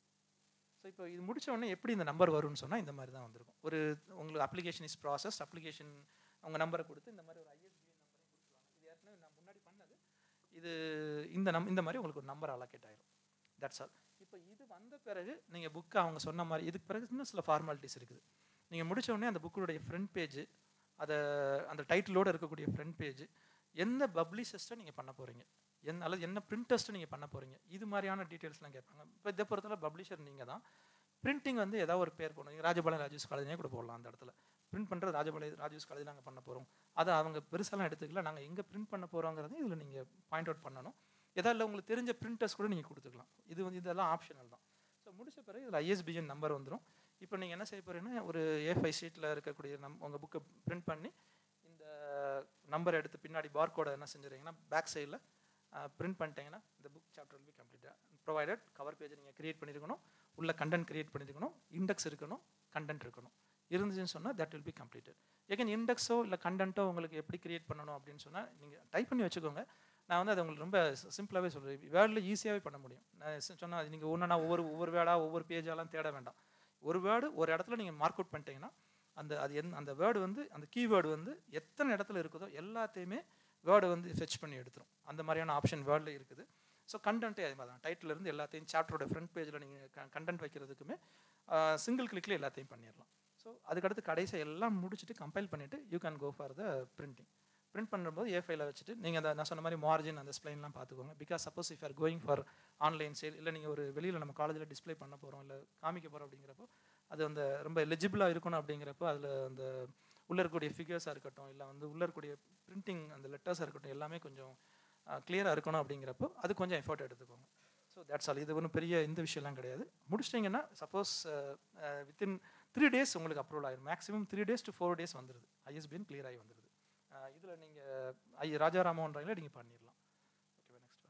ஸோ இப்போ இது முடிச்ச உடனே எப்படி இந்த நம்பர் வரும்னு சொன்னால் இந்த மாதிரி தான் வந்திருக்கும் ஒரு உங்களுக்கு அப்ளிகேஷன் இஸ் ப்ராசஸ் அப்ளிகேஷன் உங்கள் நம்பரை கொடுத்து இந்த மாதிரி ஒரு ஐஎஸ்பிஎன் நம்பரையும் கொடுத்துருவாங்க இது ஏற்கனவே நான் முன்னாடி பண்ணது இது இந்த நம் இந்த மாதிரி உங்களுக்கு ஒரு நம்பர் அலோகேட் ஆயிரும் தட்ஸ் ஆல் இப்போ இது வந்த பிறகு நீங்கள் புக்கை அவங்க சொன்ன மாதிரி இதுக்கு பிறகு இன்னும் சில ஃபார்மாலிட்டிஸ் இருக்குது நீங்கள் முடிச்ச உடனே அந்த புக்குடைய ஃப்ரண்ட் பேஜ் அதை அந்த டைட்டிலோடு இருக்கக்கூடிய ஃப்ரண்ட் பேஜ் எந்த பப்ளிஷஸ்ட்டை நீங்கள் பண்ண போகிறீங்க என் அல்லது என்ன பிரிண்டர்ஸ்ட்டு நீங்கள் பண்ண போகிறீங்க இது மாதிரியான டீட்டெயில்ஸ்லாம் கேட்பாங்க இப்போ இதை பொறுத்தவரை பப்ளிஷர் நீங்கள் தான் பிரிண்டிங் வந்து ஏதாவது ஒரு பேர் போடணும் ராஜபாளையம் ராஜூஸ் காலேஜ்னே கூட போடலாம் அந்த இடத்துல பிரிண்ட் பண்ணுறது ராஜபாளையம் ராஜூஸ் காலேஜ் நாங்கள் பண்ண போகிறோம் அதை அவங்க பெருசாலாம் எடுத்துக்கல நாங்கள் எங்கே பிரிண்ட் பண்ண போகிறோங்கிறது இதில் நீங்கள் பாயிண்ட் அவுட் பண்ணணும் எதாவது இல்லை உங்களுக்கு தெரிஞ்ச பிரிண்டர்ஸ் கூட நீங்கள் கொடுத்துக்கலாம் இது வந்து இதெல்லாம் ஆப்ஷனல் தான் ஸோ முடிச்ச பிறகு இதில் ஐஎஸ்பிஎன் நம்பர் வந்துடும் இப்போ நீங்கள் என்ன செய்ய போறீங்கன்னா ஒரு ஏ ஃபைவ் ஷீட்டில் இருக்கக்கூடிய நம் உங்கள் புக்கை பிரிண்ட் பண்ணி இந்த நம்பர் எடுத்து பின்னாடி பார்கோடை என்ன செஞ்சுறீங்கன்னா பேக் சைடில் பிரிண்ட் பண்ணிட்டீங்கன்னா இந்த book chapter will be completed provided cover பேஜை நீங்கள் கிரியேட் பண்ணியிருக்கணும் உள்ள கண்டென்ட் கிரியேட் பண்ணியிருக்கணும் இண்டெக்ஸ் இருக்கணும் கண்டென்ட் இருக்கணும் இருந்துச்சுன்னு சொன்னால் that will be completed again இண்டெக்ஸோ இல்லை கண்டென்ட்டோ உங்களுக்கு எப்படி கிரியேட் பண்ணணும் அப்படின்னு சொன்னால் நீங்கள் டைப் பண்ணி வச்சுக்கோங்க நான் வந்து அது உங்களுக்கு ரொம்ப சிம்பிளாகவே சொல்கிறேன் வேர்டில் ஈஸியாகவே பண்ண முடியும் நான் சொன்னால் நீங்கள் ஒன்றுனா ஒவ்வொரு ஒவ்வொரு வேர்டாக ஒவ்வொரு பேஜாலாம் தேட வேண்டாம் ஒரு வேர்டு ஒரு இடத்துல நீங்கள் மார்க் அவுட் பண்ணிட்டீங்கன்னா அந்த அது என் அந்த வேர்டு வந்து அந்த கீவேர்டு வந்து எத்தனை இடத்துல இருக்குதோ எல்லாத்தையுமே வேர்டு வந்து ஃபெச் பண்ணி எடுத்துரும் அந்த மாதிரியான ஆப்ஷன் வேர்டில் இருக்குது ஸோ கண்டென்ட்டே அதே மாதிரி தான் டைட்டில் இருந்து எல்லாத்தையும் சாப்டரோட ஃப்ரண்ட் பேஜில் நீங்கள் கண்டென்ட் வைக்கிறதுக்குமே சிங்கிள் கிளிக்கில் எல்லாத்தையும் பண்ணிடலாம் ஸோ அதுக்கடுத்து கடைசியாக எல்லாம் முடிச்சுட்டு கம்பைல் பண்ணிவிட்டு you can go for the printing print பண்ணும்போது ஏ ஃபைல வச்சுட்டு நீங்கள் அந்த நான் சொன்ன மாதிரி மார்ஜின் அந்த ஸ்ப்ளைன்லாம் பார்த்துக்கோங்க because suppose if are going for online sale இல்லை நீங்கள் ஒரு வெளியில் நம்ம காலேஜில் டிஸ்ப்ளே பண்ண போகிறோம் இல்லை காமிக்க போகிறோம் அப்படிங்கிறப்போ அது அந்த ரொம்ப எலிஜிபிளாக இருக்கணும் அப்படிங்கிறப்போ அதில் அந்த உள்ளே இருக்கக்கூடிய ஃபிகர்ஸாக இருக்கட்டும் இல்லை வந்து உள்ளே இருக்கக்கூடிய பிரிண்டிங் அந்த லெட்டர்ஸாக இருக்கட்டும் எல்லாமே கொஞ்சம் கிளியராக இருக்கணும் அப்படிங்கிறப்போ அது கொஞ்சம் எஃபோர்ட் எடுத்துக்கோங்க ஸோ தட்ஸ் ஆல் இது ஒன்றும் பெரிய இந்த விஷயம்லாம் கிடையாது முடிச்சிட்டிங்கன்னா சப்போஸ் வித்தின் த்ரீ டேஸ் உங்களுக்கு அப்ரூவல் ஆயிரும் maximum three days to four days வந்துடுது ஐஎஸ்பிஎன் கிளியர் ஆகி வந்துடுது இதில் நீங்கள் ஐ ராஜாராமன்றீங்களா நீங்கள் பண்ணிடலாம் ஓகேவா நெக்ஸ்ட்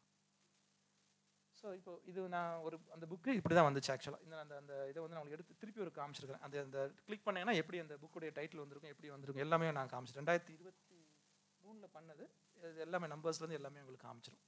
ஸோ இப்போ இது நான் ஒரு அந்த புக்கு இப்படி தான் வந்துச்சு ஆக்சுவலாக இந்த அந்த அந்த இதை வந்து நான் உங்களுக்கு எடுத்து திருப்பி ஒரு காமிச்சிருக்கிறேன் அந்த அந்த கிளிக் பண்ணீங்கன்னா எப்படி அந்த புக்குடைய டைட்டில் வந்திருக்கும் எப்படி வந்திருக்கும் எல்லாமே நான் காமிச்சிட்டேன் ரெண்டாயிரத்தி இருபத்தி மூணில் பண்ணது இது எல்லாமே நம்பர்ஸ்லேருந்து எல்லாமே உங்களுக்கு காமிச்சிடும்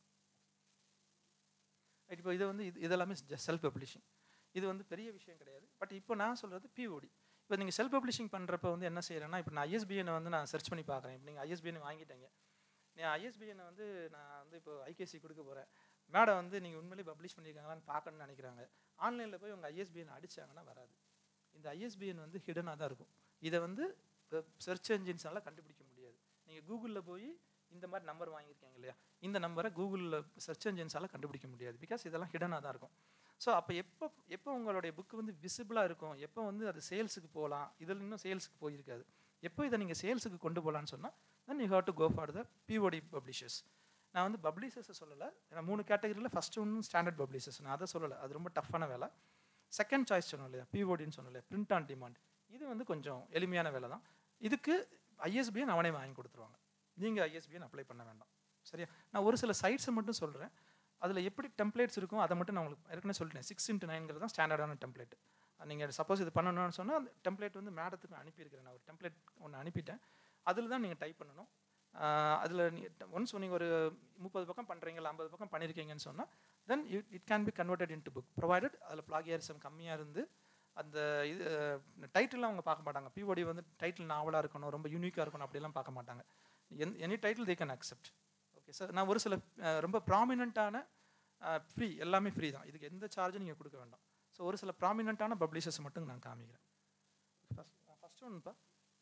ரைட் இப்போ இது வந்து இது இதெல்லாமே செல்ஃப் பப்ளிஷிங் இது வந்து பெரிய விஷயம் கிடையாது பட் இப்போ நான் சொல்கிறது பிஓடி இப்போ நீங்கள் செல்ஃப் பப்ளிஷிங் பண்ணுறப்ப வந்து என்ன செய்கிறேன்னா இப்போ நான் ஐஎஸ்பிஎனை வந்து நான் சர்ச் பண்ணி பார்க்குறேன் இப்போ நீங்கள் ஐஎஸ்பிஎன் வாங்கிட்டீங்க நீ ஐஎஸ்பிஎனை வந்து நான் வந்து இப்போ ஐகேசி கொடுக்க போகிறேன் மேடம் வந்து நீங்கள் உண்மையிலேயே பப்ளிஷ் பண்ணியிருக்காங்களான்னு பார்க்கணும்னு நினைக்கிறாங்க ஆன்லைனில் போய் உங்கள் ஐஎஸ்பிஎன் அடிச்சாங்கன்னா வராது இந்த ஐஎஸ்பிஎன் வந்து ஹிடனாக தான் இருக்கும் இதை வந்து சர்ச் என்ஜின்ஸால கண்டுபிடிக்க முடியாது நீங்கள் கூகுளில் போய் இந்த மாதிரி நம்பர் வாங்கியிருக்கீங்க இல்லையா இந்த நம்பரை கூகுளில் சர்ச் என்ஜின்ஸால கண்டுபிடிக்க முடியாது பிகாஸ் இதெல்லாம் ஹிடனாக தான் இருக்கும் ஸோ அப்போ எப்போ எப்போ உங்களுடைய புக்கு வந்து விசிபிளாக இருக்கும் எப்போ வந்து அது சேல்ஸுக்கு போகலாம் இதில் இன்னும் சேல்ஸுக்கு போயிருக்காது எப்போ இதை நீங்கள் சேல்ஸுக்கு கொண்டு போகலான்னு சொன்னால் then you have to go for the POD publishers நான் வந்து பப்ளிஷர்ஸை சொல்லலை ஏன்னா மூணு கேட்டகரியில் ஃபஸ்ட்டு ஒன்று ஸ்டாண்டர்ட் பப்ளிஷர்ஸ் நான் அதை சொல்லலை அது ரொம்ப டஃப்பான வேலை செகண்ட் சாய்ஸ் சொன்னோம் இல்லையா பிஓடின்னு சொன்னோம் இல்லையா பிரிண்ட் ஆன் டிமாண்ட் இது வந்து கொஞ்சம் எளிமையான வேலை தான் இதுக்கு ஐஎஸ்பிஎன் அவனே வாங்கி கொடுத்துருவாங்க நீங்கள் ஐஎஸ்பிஎன் அப்ளை பண்ண வேண்டாம் சரியா நான் ஒரு சில சைட்ஸை மட்டும் சொல்கிறேன் அதில் எப்படி டெம்ப்ளேட்ஸ் இருக்கும் அதை மட்டும் நான் உங்களுக்கு ஏற்கனவே சொல்லிட்டேன் சிக்ஸ் இன்ட்டு நைன்கிறது தான் ஸ்டாண்டர்டான டெம்ப்ளேட் நீங்கள் சப்போஸ் இது பண்ணணும்னு சொன்னால் அந்த டெம்ப்ளேட் வந்து மேடத்துக்கு அனுப்பியிருக்கிறேன் நான் ஒரு டெம்ப்ளேட் ஒன்று அனுப்பிட்டேன் அதில் தான் நீங்கள் டைப் பண்ணணும் அதில் ஒன்ஸ் நீங்கள் ஒரு முப்பது பக்கம் பண்ணுறீங்களா ஐம்பது பக்கம் பண்ணியிருக்கீங்கன்னு சொன்னால் then it can be converted into book provided அதில் பிளாகியாரிசம் கம்மியாக இருந்து அந்த இது டைட்டில்லாம் அவங்க பார்க்க மாட்டாங்க பிஓடி வந்து டைட்டில் நாவலாக இருக்கணும் ரொம்ப யூனிக்காக இருக்கணும் அப்படிலாம் பார்க்க மாட்டாங்க and any title they can accept okay sir நான் ஒரு சில அஹ், ரொம்ப ப்ராமினண்ட்டான ஃப்ரீ எல்லாமே ஃப்ரீ தான் இதுக்கு எந்த சார்ஜும் நீங்கள் கொடுக்க வேண்டாம் ஸோ ஒரு சில ப்ராமினண்ட்டான பப்ளிஷர்ஸ் மட்டும் நான் காமிக்கிறேன் ஃபஸ்ட் ஃபஸ்ட் ஒன்றுப்பா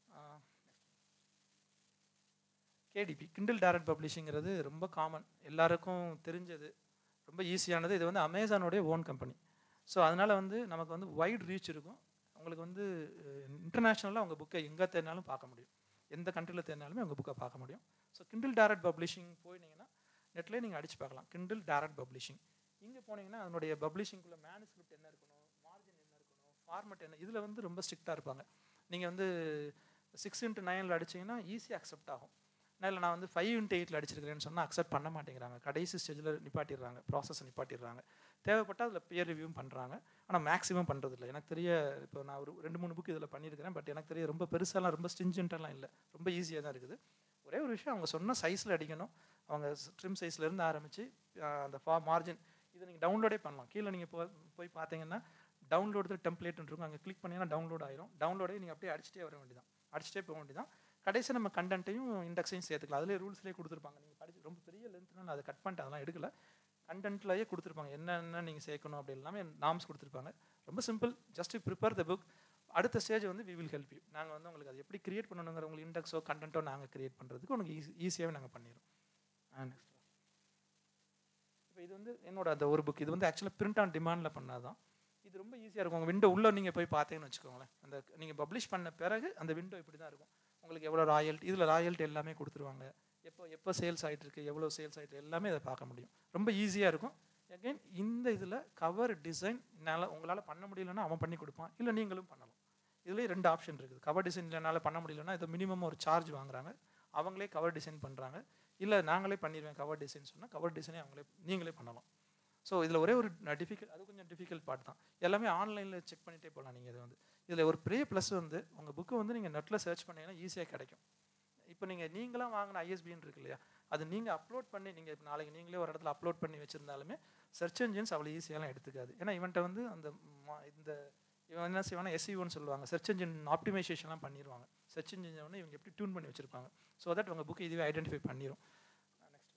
கேடிபி கிண்டில் டைரக்ட் பப்ளிஷிங்கிறது ரொம்ப காமன் எல்லாருக்கும் தெரிஞ்சது ரொம்ப ஈஸியானது இது வந்து அமேசானோடைய ஓன் கம்பெனி ஸோ அதனால் வந்து நமக்கு வந்து வைட் ரீச் இருக்கும் உங்களுக்கு வந்து இன்டர்நேஷ்னலாக உங்கள் புக்கை எங்கே தேடினாலும் பார்க்க முடியும் எந்த கண்ட்ரியில் தேடினாலுமே உங்கள் புக்கை பார்க்க முடியும் ஸோ கிண்டில் டைரக்ட் பப்ளிஷிங் போனீங்கன்னா நெட்லேயே நீங்கள் அடிச்சு பார்க்கலாம் கிண்டில் டைரக்ட் பப்ளிஷிங் இங்கே போனீங்கன்னா அதனுடைய பப்ளிஷிங்குள்ள மேனுஸ்கிரிப்ட் என்ன இருக்கணும் மார்ஜின் என்ன இருக்கணும் ஃபார்மட் என்ன இதில் வந்து ரொம்ப ஸ்ட்ரிக்டாக இருப்பாங்க நீங்கள் வந்து சிக்ஸ் இன்ட்டு நைனில் அடிச்சீங்கன்னா ஈஸியாக அக்செப்ட் ஆகும் நான் இல்லை நான் வந்து ஃபைவ் இன்ட்டு எயிட்டில் அடிச்சிருக்கிறேன்னு சொன்னால் அக்செப்ட் பண்ண மாட்டேங்கிறாங்க கடைசி ஸ்டேஜில் நிப்பாட்டிடுறாங்க ப்ராசஸ் நிப்பாட்டிடுறாங்க தேவைப்பட்டால் அதில் பியர் ரிவ்யூவும் பண்ணுறாங்க ஆனால் மேக்ஸிமம் பண்ணுறதில்ல எனக்கு தெரிய இப்போ நான் ஒரு ரெண்டு மூணு புக் இதில் பண்ணியிருக்கிறேன் பட் எனக்கு தெரிய ரொம்ப பெருசாலாம் ரொம்ப ஸ்டிஞ்சன்ட்டெல்லாம் இல்லை ரொம்ப ஈஸியாக தான் இருக்குது ஒரே ஒரு விஷயம் அவங்க சொன்ன சைஸில் அடிக்கணும் அவங்க ட்ரிம் சைஸ்லேருந்து ஆரம்பித்து அந்த ஃபா மார்ஜின் இதை நீங்கள் டவுன்லோடே பண்ணலாம் கீழே நீங்கள் போ போய் பார்த்தீங்கன்னா டவுன்லோடு டெம்ப்ளேட் இருக்கும் அங்கே கிளிக் பண்ணிங்கன்னா டவுன்லோட் ஆயிரும் டவுன்லோடே நீங்கள் அப்படியே அடிச்சிட்டே வர வேண்டியதான் அடிச்சிட்டே போக வேண்டியதான் கடைசி நம்ம கண்டென்ட்டையும் இண்டெக்ஸையும் சேர்த்துக்கலாம் அதிலே ரூல்ஸ்லேயே கொடுத்துருப்பாங்க நீங்கள் படிச்சு ரொம்ப பெரிய லென்த்னா நான் அதை கட் பண்ணிட்டு அதெல்லாம் எடுக்கல கண்டென்ட்லேயே கொடுத்துருப்பாங்க என்னென்ன நீங்கள் சேர்க்கணும் அப்படி எல்லாமே நாம்ஸ் கொடுத்துருப்பாங்க ரொம்ப simple just prepare the book அடுத்த ஸ்டேஜ் வந்து வி வில் ஹெல்ப் யூ நாங்கள் வந்து உங்களுக்கு அது எப்படி கிரியேட் பண்ணணுங்கிற உங்களுக்கு இண்டெக்ஸோ கண்டென்ட்டோ நாங்கள் கிரியேட் பண்ணுறதுக்கு உங்களுக்கு ஈஸி ஈஸியாகவே நாங்கள் பண்ணிடுறோம் நெக்ஸ்ட் இப்போ இது வந்து என்னோட அந்த ஒரு புக் இது வந்து ஆக்சுவலாக பிரிண்ட் ஆன் டிமாண்டில் பண்ணாதான் இது ரொம்ப ஈஸியாக இருக்கும் உங்கள் விண்டோ உள்ளே நீங்கள் போய் பார்த்தீங்கன்னு வச்சுக்கோங்களேன் அந்த நீங்கள் பப்ளிஷ் பண்ண பிறகு அந்த விண்டோ இப்படி தான் இருக்கும் உங்களுக்கு எவ்வளோ ராயல்ட்டி இதில் ராயல்ட்டி எல்லாமே கொடுத்துருவாங்க எப்போ எப்போ சேல்ஸ் ஆகிட்டு இருக்கு எவ்வளோ சேல்ஸ் ஆகிட்டு எல்லாமே அதை பார்க்க முடியும் ரொம்ப ஈஸியாக இருக்கும் அகைன் இந்த இதில் கவர் டிசைன் என்னால் உங்களால் பண்ண முடியலன்னா அவன் பண்ணி கொடுப்பான் இல்லை நீங்களும் பண்ணலாம் இதுலேயே ரெண்டு ஆப்ஷன் இருக்குது கவர் டிசைன் என்னால் பண்ண முடியலன்னா இது மினிமம் ஒரு சார்ஜ் வாங்குறாங்க அவங்களே கவர் டிசைன் பண்ணுறாங்க இல்லை நாங்களே பண்ணிடுவேன் கவர் டிசைன் சொன்னால் கவர் டிசைனே அவங்களே நீங்களே பண்ணலாம் ஸோ இதில் ஒரே ஒரு டிஃபிகல்ட் அது கொஞ்சம் டிஃபிகல்ட் பார்ட் தான் எல்லாமே ஆன்லைனில் செக் பண்ணிகிட்டே போகலாம் நீங்கள் இது வந்து இதில் ஒரு பெரிய ப்ளஸ் வந்து உங்கள் புக்கு வந்து நீங்கள் நெட்டில் சர்ச் பண்ணீங்கன்னா ஈஸியாக கிடைக்கும் இப்போ நீங்கள் நீங்களாம் வாங்கின ஐஎஸ்பின்னு இருக்கு இல்லையா அது நீங்கள் அப்லோட் பண்ணி நீங்கள் இப்போ நாளைக்கு நீங்களே ஒரு இடத்துல அப்லோட் பண்ணி வச்சுருந்தாலுமே சர்ச் என்ஜின்ஸ் அவ்வளோ ஈஸியாலாம் எடுத்துக்காது ஏன்னா இவன்ட்ட வந்து அந்த மா- இந்த இவன் என்ன செய்வானா எஸ்இஓன்னு சொல்லுவாங்க சர்ச் என்ஜின் ஆப்டிமைசேஷன்லாம் பண்ணிடுவாங்க சர்ச் என்ஜின் வந்து இவங்க எப்படி டியூன் பண்ணி வச்சுருப்பாங்க ஸோ தட் உங்கள் புக்கு இதுவே ஐடென்டிஃபை பண்ணிடும் நெக்ஸ்ட்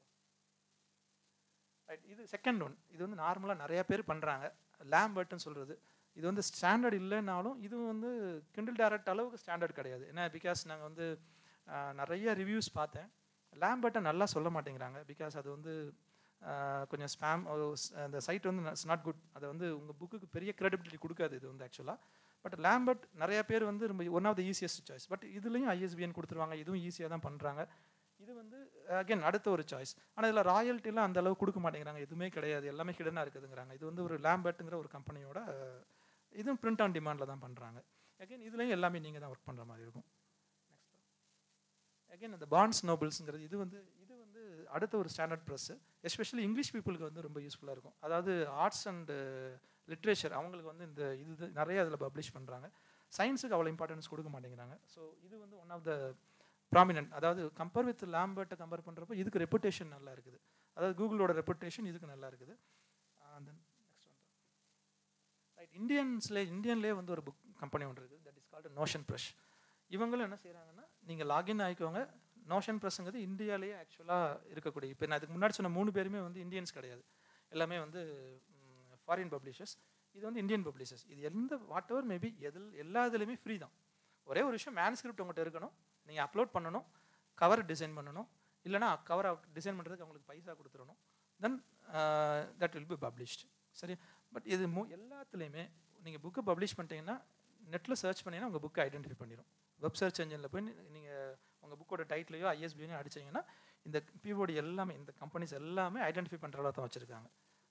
ரைட் இது செகண்ட் ஒன் இது வந்து நார்மலாக நிறைய பேர் பண்ணுறாங்க லேம்பர்ட்னு சொல்கிறது இது வந்து ஸ்டாண்டர்ட் இல்லைனாலும் இது வந்து கிண்டில் டேரக்ட் அளவுக்கு ஸ்டாண்டர்ட் கிடையாது ஏன்னா பிகாஸ் நாங்கள் வந்து ஆஹ், நிறைய ரிவ்யூஸ் பார்த்தேன் லேம்பர்ட்டை நல்லா சொல்ல மாட்டேங்கிறாங்க பிகாஸ் அது வந்து ஆஹ், கொஞ்சம் ஸ்பேம் அந்த சைட் வந்து இட்ஸ் நாட் குட் அதை வந்து உங்கள் புக்குக்கு பெரிய கிரெடிபிலிட்டி கொடுக்காது இது வந்து ஆக்சுவலாக பட் லேம்பர்ட் நிறைய பேர் வந்து ரொம்ப one of the easiest choice but இதுலேயும் ஐஎஸ்பிஎன் கொடுத்துருவாங்க இதுவும் ஈஸியாக தான் பண்ணுறாங்க இது வந்து அகைன் அடுத்த ஒரு சாய்ஸ் ஆனால் இதில் ராயல்ட்டிலாம் அந்த அளவு கொடுக்க மாட்டேங்கிறாங்க எதுவுமே கிடையாது எல்லாமே ஹிடனாக இருக்குதுங்கிறாங்க இது வந்து ஒரு லேம்பர்ட்டுங்கிற ஒரு கம்பெனியோட இதுவும் பிரிண்ட் ஆன் டிமாண்டில் தான் பண்ணுறாங்க அகைன் இதுலேயும் எல்லாமே நீங்கள் தான் ஒர்க் பண்ணுற மாதிரி இருக்கும் நெக்ஸ்ட் அகைன் இந்த பான்ஸ் நோபல்ஸுங்கிறது இது வந்து இது வந்து அடுத்த ஒரு ஸ்டாண்டர்ட் ப்ரெஸ்ஸு எஸ்பெஷலி இங்கிலீஷ் பீப்புளுக்கு வந்து ரொம்ப யூஸ்ஃபுல்லாக இருக்கும் அதாவது ஆர்ட்ஸ் அண்ட் லிட்ரேச்சர் அவங்களுக்கு வந்து இந்த இது நிறைய அதில் பப்ளிஷ் பண்ணுறாங்க சயின்ஸுக்கு அவ்வளோ இம்பார்ட்டன்ஸ் கொடுக்க மாட்டேங்கிறாங்க ஸோ இது வந்து ஒன் ஆஃப் த ப்ராமினன்ட் அதாவது கம்பேர் வித் லேம்பர்ட்டை கம்பேர் பண்ணுறப்போ இதுக்கு ரெப்புடேஷன் நல்லா இருக்குது அதாவது கூகுளோட ரெப்புடேஷன் இதுக்கு நல்லா இருக்குது அந்த நெக்ஸ்ட் வந்து ரைட் இந்தியன்ஸ்லேயே இந்தியன்லேயே வந்து ஒரு புக் கம்பெனி ஒன்று இருக்குது that is called Notion press இவங்களும் என்ன செய்கிறாங்கன்னா நீங்கள் லாகின் ஆகிக்கோங்க நோஷன் ப்ரெஸ்ஸுங்கிறது இந்தியாவிலேயே ஆக்சுவலாக இருக்கக்கூடிய இப்போ நான் அதுக்கு முன்னாடி சொன்ன மூணு பேருமே வந்து இந்தியன்ஸ் கிடையாது எல்லாமே வந்து ஃபாரின் பப்ளிஷர்ஸ் இது வந்து இந்தியன் பப்ளிஷர்ஸ் இது எந்த வாட் எவர் மேபி எதில் எல்லா இதுலேயுமே ஃப்ரீ தான் ஒரே ஒரு விஷயம் மேனுஸ்கிரிப்ட் உங்கள்கிட்ட இருக்கணும் நீங்கள் அப்லோட் பண்ணணும் கவர் டிசைன் பண்ணணும் இல்லைனா கவர் டிசைன் பண்ணுறதுக்கு அவங்களுக்கு பைசா கொடுத்துடணும் then that will be published சரி பட் இது மோ எல்லாத்துலேயுமே நீங்கள் புக்கை பப்ளிஷ் பண்ணிட்டீங்கன்னா நெட்டில் சர்ச் பண்ணிங்கன்னா உங்கள் புக்கை ஐடென்டிஃபை பண்ணிடும் வெப் சர்ச் என்ஜினில் போய் நீங்கள் உங்கள் புக்கோட டைட்டிலையோ ஐஎஸ்பியோ அடிச்சீங்கன்னா இந்த பிஓடி எல்லாமே இந்த கம்பெனிஸ் எல்லாமே ஐடென்டிஃபை பண்ணுற அளவு தான் வச்சுருக்காங்க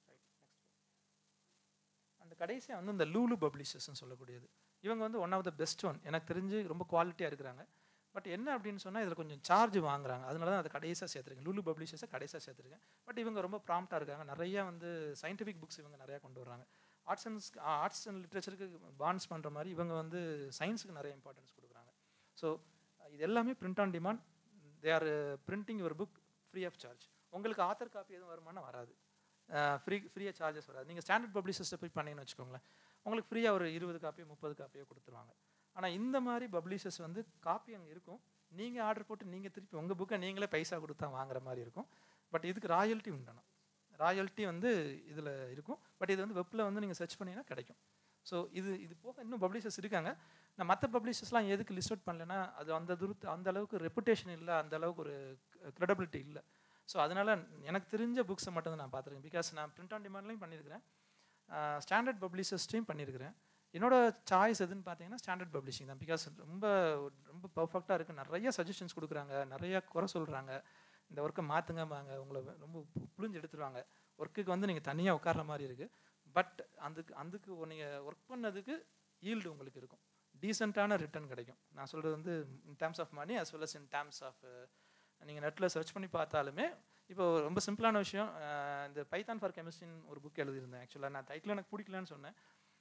அந்த கடைசியாக வந்து இந்த லூலு பப்ளிஷர்ஸ்னு சொல்லக்கூடியது இவங்க வந்து one of the best one எனக்கு தெரிஞ்சு ரொம்ப குவாலிட்டியாக இருக்கிறாங்க பட் என்ன அப்படின்னு சொன்னால் இதில் கொஞ்சம் சார்ஜ் வாங்குறாங்க அதனால தான் அதை கடைசியாக சேர்த்துருக்கேன் லூலு பப்ளிஷர்ஸை கடைசியாக சேர்த்துருக்கேன் பட் இவங்க ரொம்ப ப்ராம்ப்டாக இருக்காங்க நிறையா வந்து சயின்டிஃபிக் புக்ஸ் இவங்க நிறையா கொண்டு வர்றாங்க ஆர்ட்ஸ் அண்ட் ஆர்ட்ஸ் அண்ட் லிட்ரேச்சருக்கு பான்ஸ் பண்ணுற மாதிரி இவங்க வந்து சயின்ஸுக்கு நிறைய இம்பார்ட்டன்ஸ் கொடுக்குறாங்க ஸோ இது எல்லாமே print on demand they are printing your book free of charge உங்களுக்கு ஆத்தர் காப்பி எதுவும் வருமானம் வராது ஃப்ரீ ஃப்ரீயாக சார்ஜஸ் வராது நீங்கள் ஸ்டாண்டர்ட் பப்ளிஷர்ஸை போய் பண்ணீங்கன்னு வச்சுக்கோங்களேன் உங்களுக்கு ஃப்ரீயாக ஒரு இருபது காப்பியோ முப்பது காப்பியோ கொடுத்துருவாங்க ஆனால் இந்த மாதிரி பப்ளிஷர்ஸ் வந்து காப்பி அங்கே இருக்கும் நீங்கள் ஆர்டர் போட்டு நீங்கள் திருப்பி உங்கள் புக்கை நீங்களே பைசா கொடுத்தா வாங்குற மாதிரி இருக்கும் பட் இதுக்கு ராயல்ட்டி உண்டணும் ராயல்ட்டி வந்து இதில் இருக்கும் பட் இது வந்து வெப்பில் வந்து நீங்கள் சர்ச் பண்ணிங்கன்னா கிடைக்கும் ஸோ இது இது போக இன்னும் பப்ளிஷர்ஸ் இருக்காங்க நான் மற்ற பப்ளிஷர்ஸ்லாம் எதுக்கு லிஸ்ட் அவுட் பண்ணலைன்னா அது அந்த தூரத்து அந்த அளவுக்கு ரெப்புடேஷன் இல்லை அந்த அளவுக்கு ஒரு க்ரெடபிலிட்டி இல்லை ஸோ அதனால் எனக்கு தெரிஞ்ச புக்ஸை மட்டும் தான் நான் பார்த்துருக்கேன் பிகாஸ் நான் பிரிண்ட் ஆன் டிமாண்ட்லையும் பண்ணியிருக்கிறேன் ஸ்டாண்டர்ட் பப்ளிஷர்ஸ்டையும் பண்ணியிருக்கிறேன் என்னோட சாய்ஸ் எதுன்னு பார்த்தீங்கன்னா ஸ்டாண்டர்ட் பப்ளிஷிங் தான் பிகாஸ் ரொம்ப ரொம்ப பர்ஃபெக்டாக இருக்குது நிறைய சஜஷன்ஸ் கொடுக்குறாங்க நிறைய குறை சொல்கிறாங்க இந்த ஒர்க்கை மாற்றுங்கம்பாங்க உங்களை ரொம்ப பு- புழிஞ்சு எடுத்துருவாங்க ஒர்க்குக்கு வந்து நீங்கள் தனியாக உட்கார்ற மாதிரி இருக்குது பட் அதுக்கு அதுக்கு நீங்கள் ஒர்க் பண்ணதுக்கு ஈல்டு உங்களுக்கு இருக்கும் டீசெண்டான ரிட்டர்ன் கிடைக்கும் நான் சொல்கிறது வந்து in terms of money as well as in terms of நீங்கள் நெட்டில் சர்ச் பண்ணி பார்த்தாலுமே இப்போ ரொம்ப சிம்பிளான விஷயம் அஹ் இந்த பைத்தான் ஃபார் கெமிஸ்ட்ரின்னு ஒரு புக் எழுதியிருந்தேன் ஆக்சுவலாக நான் டைட்டில் எனக்கு பிடிக்கலன்னு சொன்னேன்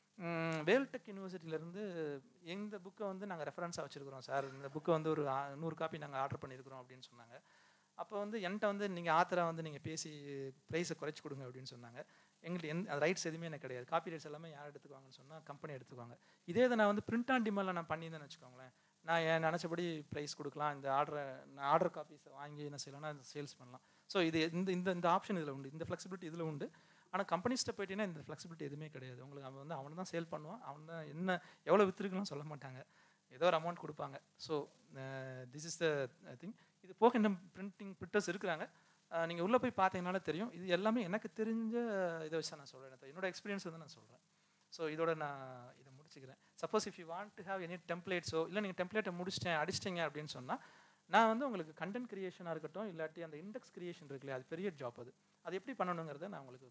வேல்டெக் யூனிவர்சிட்டியிலேருந்து இந்த புக்கை வந்து நாங்கள் ரெஃபரன்ஸாக வச்சுருக்கிறோம் சார் இந்த புக்கை வந்து ஒரு ஆ- நூறு காப்பி நாங்கள் ஆர்டர் பண்ணியிருக்கிறோம் அப்படின்னு சொன்னாங்க அப்போ வந்து என்கிட்ட வந்து நீங்கள் ஆத்தரா வந்து நீங்கள் பேசி ப்ரைஸை குறைச்சி கொடுங்க அப்படின்னு சொன்னாங்க எங்களுக்கு எந்த ரைட்ஸ் எதுவுமே எனக்கு கிடையாது காப்பி ரைட்ஸ் எல்லாமே யார் எடுத்துக்குவாங்கன்னு சொன்னால் கம்பெனி எடுத்துக்குவாங்க இதே இதை நான் வந்து பிரிண்ட் ஆன் டிமாண்டில் நான் பண்ணியிருந்தேன்னு வச்சுக்கோங்களேன் நான் என் நினச்சபடி ப்ரைஸ் கொடுக்கலாம் இந்த ஆர்டரை நான் ஆர்டர் காப்பீஸை வாங்கி என்ன செய்யலாம்னா சேல்ஸ் பண்ணலாம் ஸோ இது இந்த இந்த இந்த ஆப்ஷன் இதில் உண்டு இந்த ஃப்ளெக்சிபிலிட்டி இதில் உண்டு ஆனால் கம்பெனிஸ்ட்டை போயிட்டீங்கன்னா இந்த ஃப்ளெக்சிபிலிட்டி எதுவுமே கிடையாது உங்களுக்கு அவன் வந்து அவன் தான் சேல் பண்ணுவான் அவன் தான் என்ன எவ்வளோ விற்றுருக்கலாம் சொல்ல மாட்டாங்க ஏதோ ஒரு அமௌண்ட் கொடுப்பாங்க so this is the thing இது போக இன்னும் பிரிண்டிங் பிரிண்டர்ஸ் இருக்கிறாங்க நீங்கள் உள்ளே போய் பார்த்தீங்கனால தெரியும் இது எல்லாமே எனக்கு தெரிஞ்ச இதை வச்சு தான் நான் சொல்கிறேன் என்னோட எக்ஸ்பீரியன்ஸ் வந்து நான் சொல்கிறேன் ஸோ இதோட நான் இதை முடிச்சுக்கிறேன் suppose if you want to have any டெம்ப்ளேட்ஸோ இல்லை நீங்கள் டெம்ப்ளேட்டை முடிச்சிட்டேன் அடிச்சிட்டீங்க அப்படின்னு சொன்னால் நான் வந்து உங்களுக்கு கண்டென்ட் கிரியேஷனாக இருக்கட்டும் இல்லாட்டி அந்த இண்டெக்ஸ் கிரியேஷன் இருக்கு இல்லையா அது பெரிய ஜாப் அது அது எப்படி பண்ணணுங்கிறத நான் உங்களுக்கு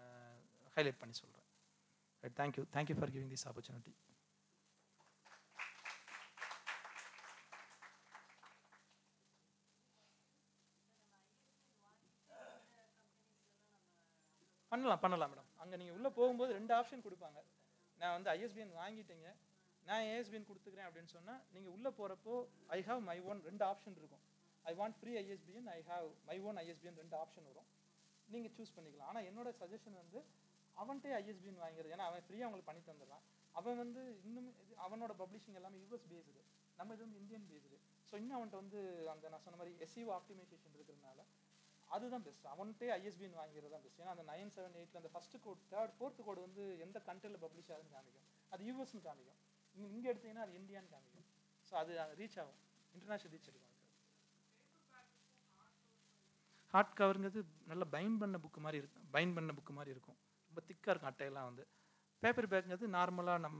ஹைலைட் பண்ணி சொல்கிறேன் right thank you thank you for giving this opportunity பண்ணலாம் பண்ணலாம் மேடம் அங்கே நீங்கள் உள்ளே போகும்போது ரெண்டு ஆப்ஷன் கொடுப்பாங்க நான் வந்து ஐஎஸ்பிஎன் வாங்கிட்டீங்க நான் ஏஎஸ்பிஎன் கொடுத்துக்கிறேன் அப்படின்னு சொன்னால் நீங்கள் உள்ளே போகிறப்போ ஐ ஹாவ் மை ஓன் ரெண்டு ஆப்ஷன் இருக்கும் I want free ISBN I have my own ISBN ரெண்டு ஆப்ஷன் வரும் நீங்கள் சூஸ் பண்ணிக்கலாம் ஆனால் என்னோட சஜஷன் வந்து அவன்கிட்டே ஐஎஸ்பிஎன் வாங்கிறது ஏன்னா அவன் ஃப்ரீயாக உங்களுக்கு பண்ணி தந்துடலாம் அவன் வந்து இன்னும் இது அவனோட பப்ளிஷிங் எல்லாமே யூஎஸ் பேஸ்டு நம்ம இது வந்து இந்தியன் பேஸ்டு ஸோ இன்னும் அவன்கிட்ட வந்து அந்த நான் சொன்ன மாதிரி எஸ்இஓ ஆப்டிமைசேஷன் இருக்கிறதுனால அதுதான் பெஸ்ட் அவன்கிட்டே ஐஎஸ்பிஎன் வாங்கிறது தான் பெஸ்ட் ஏன்னா அந்த நைன் செவன் எயிட்டில் அந்த first code third fourth code வந்து எந்த கண்ட்ரியில் பப்ளிஷ் ஆகுதுன்னு காமிக்கும் அது யூஎஸ்னு காமிக்கும் இங்கே இங்கே எடுத்தீங்கன்னா அது இந்தியான்னு காமிக்கும் ஸோ அது ரீச் ஆகும் இன்டர்நேஷனல் ரீச் எடுக்கும் ஹார்ட் கவருங்கிறது நல்ல பைண்ட் பண்ண புக்கு மாதிரி இருக்கும் பைண்ட் பண்ண புக்கு மாதிரி இருக்கும் ரொம்ப திக்காக இருக்கும் அட்டையெல்லாம் வந்து பேப்பர் பேக்ங்கிறது நார்மலாக நம்ம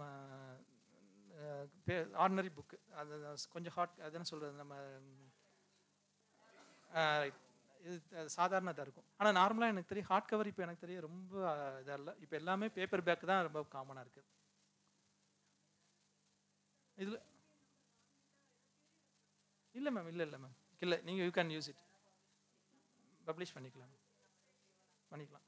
ஆர்டினரி புக்கு அது கொஞ்சம் ஹாட் அது என்ன சொல்கிறது நம்ம ரைட் இது சாதாரண இதாக இருக்கும் ஆனால் நார்மலாக எனக்கு தெரியும் ஹார்ட் கவர் இப்போ எனக்கு தெரியும் ரொம்ப இதாக இல்லை இப்போ எல்லாமே பேப்பர் பேக் தான் ரொம்ப காமனாக இருக்குது இதில் இல்லை மேம் இல்லை இல்லை மேம் இல்லை நீங்கள் you can use it publish பண்ணிக்கலாம் பண்ணிக்கலாம்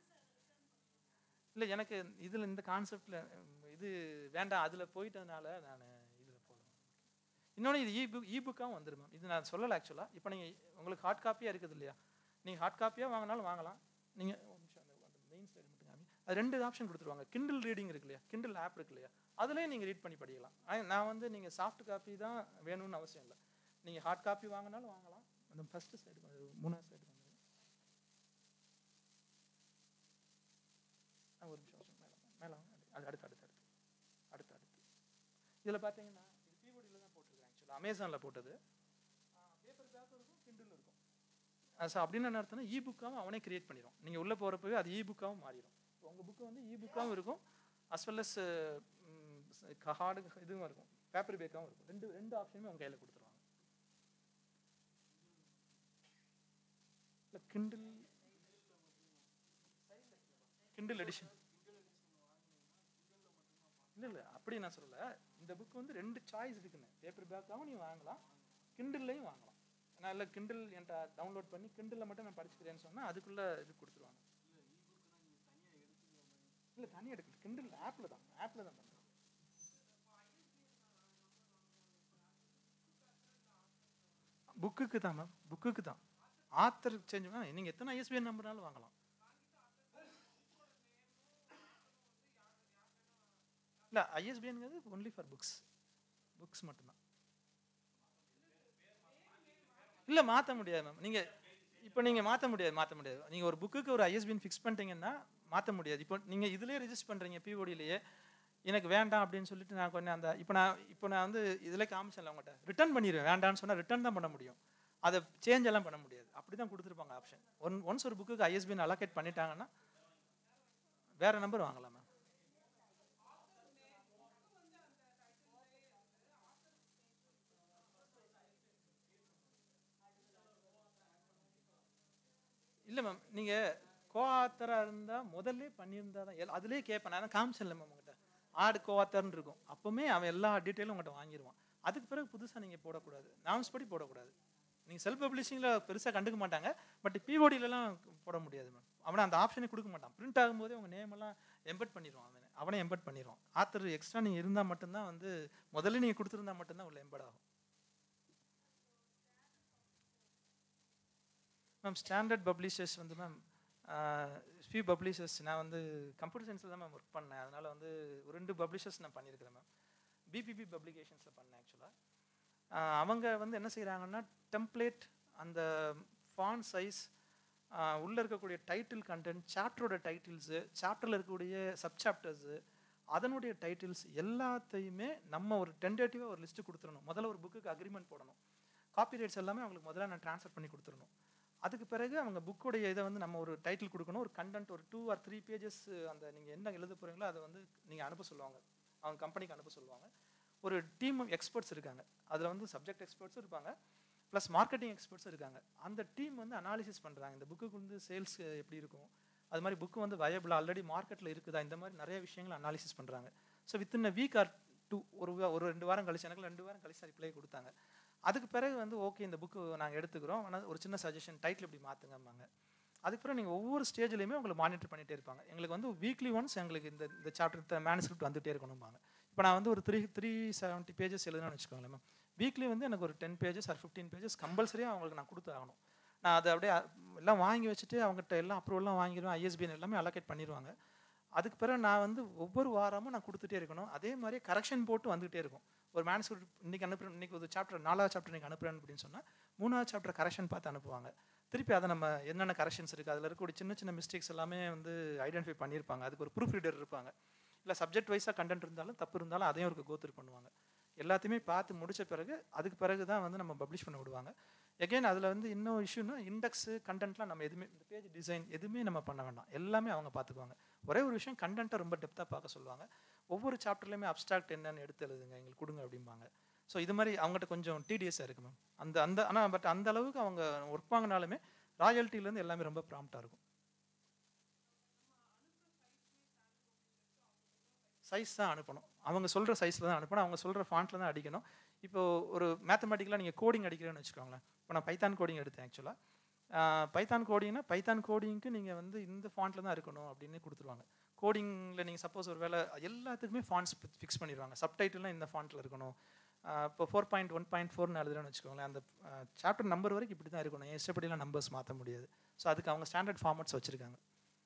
இல்லை எனக்கு இதில் இந்த கான்செப்டில் இது வேண்டாம் அதில் போயிட்டதுனால நான் இதில் போகல இன்னொன்று இது இ புக் இ புக்காகவும் வந்துடும் மேம் இது நான் சொல்லலை ஆக்சுவலாக இப்போ நீங்கள் உங்களுக்கு ஹார்ட் காப்பியாக இருக்குது இல்லையா நீங்கள் ஹார்ட் காப்பியாக வாங்கினாலும் வாங்கலாம் நீங்கள் ஒரு நிமிஷம் அந்த மெயின் ஸ்லைடு மட்டும் காமி அது ரெண்டு ஆப்ஷன் கொடுத்துருவாங்க கிண்டில் ரீடிங் இருக்கு இல்லையா கிண்டில் ஆப் இருக்கு இல்லையா அதுலேயே நீங்கள் ரீட் பண்ணி படிக்கலாம் ஆனா, நான் வந்து நீங்கள் சாஃப்ட் காப்பி தான் வேணும்னு அவசியம் இல்லை நீங்கள் ஹார்ட் காப்பி வாங்கினாலும் வாங்கலாம் அந்த ஃபஸ்ட்டு ஸ்லைடு மூணாவது ஸ்லைடு வந்து ஆ, ஒரு நிமிஷம் ஒரு நிமிஷம் மேலே மேலே வாங்க. அது அடுத்து அடுத்து அடுத்து அடுத்து அடுத்து இதில் பார்த்தீங்கன்னா இது கீபோர்டில் தான் அமேசானில் போட்டது பேப்பர் பேக்கும் இருக்கும் கிண்டில் இருக்கும் ஸோ அப்படின்னு என்ன அர்த்தம்னா இ புக்காகவும் அவனே கிரியேட் பண்ணிடும் நீங்கள் உள்ளே போகிறப்பவே அது இ புக்காகவும் மாறிடும் உங்கள் புக்கு வந்து இ புக்காகவும் இருக்கும் அஸ் வெல் அஸ் ஹார்டு இதுவும் இருக்கும் பேப்பர் பேக்காகவும் இருக்கும் ரெண்டு ரெண்டு ஆப்ஷனுமே உங்கள் கையில் கொடுத்துருவாங்க இல்லை கிண்டில் கிண்டில் எடிஷன் இல்லை இல்லை அப்படி நான் சொல்லல இந்த புக் வந்து ரெண்டு சாய்ஸ் இருக்குன்னு பேப்பர் பேக்காகவும் நீ வாங்கலாம் கிண்டில்லையும் வாங்கலாம் நான் இல்லை கிண்டில் என்கிட்ட டவுன்லோட் பண்ணி கிண்டில் மட்டும் நான் படிச்சுக்கிறேன்னு சொன்னால் அதுக்குள்ளே இது கொடுத்துருவாங்க இல்லை தனியாக எடுக்கல கிண்டில் ஆப்பில் தான் ஆப்பில் தான் பண்ணுறேன் புக்குக்கு தான் மேம் புக்குக்கு தான் ஆத்தர் சேஞ்ச் நீங்கள் எத்தனை ஐஎஸ்பிஎன் நம்பர்னாலும் வாங்கலாம் இல்லை ஐஎஸ்பிஎன்ங்கிறது ஒன்லி ஃபார் புக்ஸ் புக்ஸ் மட்டும்தான் இல்லை மாற்ற முடியாது மேம் நீங்கள் இப்போ நீங்கள் மாற்ற முடியாது மாற்ற முடியாது நீங்கள் ஒரு புக்குக்கு ஒரு ஐஎஸ்பிஎன் ஃபிக்ஸ் பண்ணிட்டீங்கன்னா மாற்ற முடியாது இப்போ நீங்கள் இதிலே ரெஜிஸ்டர் பண்ணுறீங்க பிஓடியிலேயே எனக்கு வேண்டாம் அப்படின்னு சொல்லிட்டு நான் கொஞ்சம் அந்த இப்போ நான் இப்போ நான் வந்து இதில் காமிச்சேன்ல உங்கள்கிட்ட ரிட்டர்ன் பண்ணிடுவேன் வேண்டாம்னு சொன்னால் ரிட்டர்ன் தான் பண்ண முடியும் அதை சேஞ்ச் எல்லாம் பண்ண முடியாது அப்படி தான் கொடுத்துருப்பாங்க ஆப்ஷன் ஒன் ஒன்ஸ் ஒரு புக்குக்கு ஐஎஸ்பிஎன் அலோகேட் பண்ணிட்டாங்கன்னா வேறு நம்பர் வாங்கலாம் மேம் இல்லை மேம் நீங்கள் கோஆத்தராக இருந்தால் முதல்ல பண்ணியிருந்தா தான் எல் அதுலேயே கேட்பேன் நான் காமிச்சல மேம் உங்கள்கிட்ட ஆடு கோஆத்தர்னு இருக்கும் அப்போவுமே அவன் எல்லா டீட்டெயிலும் உங்கள்கிட்ட வாங்கிடுவான் அதுக்கு பிறகு புதுசாக நீங்கள் போடக்கூடாது நாம்ஸ் படி போடக்கூடாது நீங்கள் செல்ஃப் பப்ளிஷிங்கில் பெருசாக கண்டுக்க மாட்டாங்க பட் பிஓடியிலலாம் போட முடியாது மேம் அவனை அந்த ஆப்ஷனே கொடுக்க மாட்டான் பிரிண்ட் ஆகும்போதே உங்கள் நேம் எல்லாம் எம்பெட் பண்ணிடுவான் அவனை அவனே எம்பெட் பண்ணிடுவான் ஆத்தர் எக்ஸ்ட்ரா நீங்கள் இருந்தால் மட்டும்தான் வந்து முதல்ல நீங்கள் கொடுத்துருந்தா மட்டும்தான் உள்ள எம்பெட் ஆகும் மேம் ஸ்டாண்டர்ட் பப்ளிஷர்ஸ் வந்து மேம் ஃபியூ பப்ளிஷர்ஸ் நான் வந்து கம்ப்யூட்டர் சயின்ஸில் தான் மேம் ஒர்க் பண்ணேன் அதனால் வந்து ஒரு ரெண்டு பப்ளிஷர்ஸ் நான் பண்ணியிருக்கிறேன் மேம் பிபிபி பப்ளிகேஷன்ஸில் பண்ணேன் ஆக்சுவலாக அவங்க வந்து என்ன செய்கிறாங்கன்னா டெம்ப்ளேட் அந்த ஃபான் சைஸ் உள்ளே இருக்கக்கூடிய டைட்டில் கண்டென்ட் சாப்டரோட டைட்டில்ஸு சாப்டரில் இருக்கக்கூடிய சப் சாப்டர்ஸு அதனுடைய டைட்டில்ஸ் எல்லாத்தையுமே நம்ம ஒரு டென்டேட்டிவாக ஒரு லிஸ்ட்டு கொடுத்துடணும் முதல்ல ஒரு புக்குக்கு அக்ரிமெண்ட் போடணும் காப்பி ரைட்ஸ் எல்லாமே அவங்களுக்கு முதல்ல நான் ட்ரான்ஸ்ஃபர் பண்ணி கொடுத்துடணும் அதுக்கு பிறகு அவங்க புக்கோடைய இதை வந்து நம்ம ஒரு டைட்டில் கொடுக்கணும் ஒரு கண்டென்ட் ஒரு டூ ஆர் த்ரீ பேஜஸ் அந்த நீங்கள் என்ன எழுத போகிறீங்களோ அதை வந்து நீங்கள் அனுப்ப சொல்லுவாங்க அவங்க கம்பெனிக்கு அனுப்ப சொல்லுவாங்க ஒரு டீம் எக்ஸ்பர்ட்ஸ் இருக்காங்க அதில் வந்து சப்ஜெக்ட் எக்ஸ்பர்ட்ஸும் இருப்பாங்க ப்ளஸ் மார்க்கெட்டிங் எக்ஸ்பர்ட்ஸும் இருக்காங்க அந்த டீம் வந்து அனாலிசிஸ் பண்ணுறாங்க இந்த புக்குக்கு வந்து சேல்ஸ் எப்படி இருக்கும் அது மாதிரி புக்கு வந்து வயபிள் ஆல்ரெடி மார்க்கெட்டில் இருக்குதா இந்த மாதிரி நிறைய விஷயங்களை அனாலிசிஸ் பண்ணுறாங்க so within a week or two ஒரு ஒரு ரெண்டு வாரம் கழிச்சு எனக்கு ரெண்டு வாரம் கழிச்சு ரிப்ளை கொடுத்தாங்க அதுக்கு பிறகு வந்து ஓகே இந்த புக்கு நாங்கள் எடுத்துக்கிறோம் ஆனால் ஒரு சின்ன சஜஷன் டைட்டில் இப்படி மாற்றுங்கம்பாங்க அதுக்கு பிறகு நீங்கள் ஒவ்வொரு ஸ்டேஜ்லையுமே உங்களை மானிட்டர் பண்ணிகிட்டே இருப்பாங்க எங்களுக்கு வந்து வீக்லி ஒன்ஸ் எங்களுக்கு இந்த இந்த சாப்டர் மேனுஸ்கிரிப்ட் வந்துகிட்டே இருக்கணும்பாங்க இப்போ நான் வந்து ஒரு த்ரீ த்ரீ செவன்ட்டி பேஜஸ் எழுதணும்னு வச்சுக்கோங்களேன் மேம் வீக்லி வந்து எனக்கு ஒரு ten pages or fifteen pages கம்பல்சரியாக அவங்களுக்கு நான் கொடுத்து ஆகணும் நான் அதை அப்படியே எல்லாம் வாங்கி வச்சுட்டு அவங்ககிட்ட எல்லாம் அப்ரூவல்லாம் வாங்கிடுவேன் ஐஎஸ்பிஎன் எல்லாமே அலோகேட் பண்ணிடுவாங்க அதுக்கு பிறகு நான் வந்து ஒவ்வொரு வாரமும் நான் கொடுத்துட்டே இருக்கணும் அதே மாதிரி கரெக்ஷன் போட்டு வந்துகிட்டே இருக்கும் ஒரு மேனுஸ்கிரிப்ட் இன்னைக்கு அனுப்புறேன் இன்னைக்கு ஒரு சாப்டர் நாலாவது சாப்டர் இன்னைக்கு அனுப்புறேன் அப்படின்னு சொன்னால் மூணாவது சாப்டர் கரெக்ஷன் பார்த்து அனுப்புவாங்க திருப்பி அதை நம்ம என்னென்ன கரெக்ஷன்ஸ் இருக்குது அதில் இருக்கக்கூடிய சின்ன சின்ன மிஸ்டேக்ஸ் எல்லாமே வந்து ஐடென்டிஃபை பண்ணியிருப்பாங்க அதுக்கு ஒரு ப்ரூஃப் ரீடர் இருப்பாங்க இல்லை சப்ஜெக்ட் வைஸாக கண்டென்ட் இருந்தாலும் தப்பு இருந்தாலும் அதையும் ஒரு கோத்ரு பண்ணுவாங்க எல்லாத்தையுமே பார்த்து முடிச்ச பிறகு அதுக்கு பிறகு தான் வந்து நம்ம பப்ளிஷ் பண்ண விடுவாங்க எகைன் அதில் வந்து இன்னும் இஷ்யூனா இண்டெக்ஸு கண்டென்ட்லாம் நம்ம எதுவுமே இந்த பேஜ் டிசைன் எதுவுமே நம்ம பண்ண வேண்டாம் எல்லாமே அவங்க பார்த்துக்குவாங்க ஒரே ஒரு விஷயம் கண்டென்ட்டை ரொம்ப டெப்த்தாக பார்க்க சொல்லுவாங்க ஒவ்வொரு சாப்டர்லையுமே அப்ஸ்ட்ராக்ட் என்னன்னு எடுத்து எழுதுங்க எங்களுக்கு கொடுங்க அப்படிம்பாங்க ஸோ இது மாதிரி அவங்ககிட்ட கொஞ்சம் டிடிஎஸ்ஸாக இருக்கு மேம் அந்த அந்த ஆனால் பட் அந்த அளவுக்கு அவங்க ஒர்க் வாங்கினாலுமே ராயல்ட்டிலேருந்து எல்லாமே ரொம்ப ப்ராம்ப்டாக இருக்கும் சைஸ் தான் அனுப்பணும் அவங்க சொல்கிற சைஸில் தான் அனுப்பணும் அவங்க சொல்கிற ஃபாண்ட்டில் தான் அடிக்கணும் இப்போ ஒரு மேத்தமெட்டிக்கலாக நீங்கள் கோடிங் அடிக்கிறேன்னு வச்சுக்கோங்களேன் இப்போ நான் பைத்தான் கோடிங் எடுத்தேன் ஆக்சுவலாக பைத்தான் கோடிங்னா பைத்தான் கோடிங்க்கு நீங்கள் வந்து இந்த ஃபாண்ட்டில் தான் இருக்கணும் அப்படின்னு கொடுத்துருவாங்க கோடிங்கில் நீங்கள் சப்போஸ் ஒரு வேலை எல்லாத்துக்குமே ஃபாண்ட்ஸ் ஃபிக்ஸ் பண்ணிடுவாங்க சப்டைட்டில்லாம் இந்த ஃபாண்ட்டில் இருக்கணும் இப்போ ஃபோர் பாயிண்ட் ஒன் பாயிண்ட் ஃபோர்னு எழுதுறேன்னு வச்சுக்கோங்களேன் அந்த சாப்டர் நம்பர் வரைக்கும் இப்படி தான் இருக்கணும் என் இஷ்டப்படிலாம் நம்பர்ஸ் மாற்ற முடியாது ஸோ அதுக்கு அவங்க ஸ்டாண்டர்ட் ஃபார்மட்ஸ் வச்சுருக்காங்க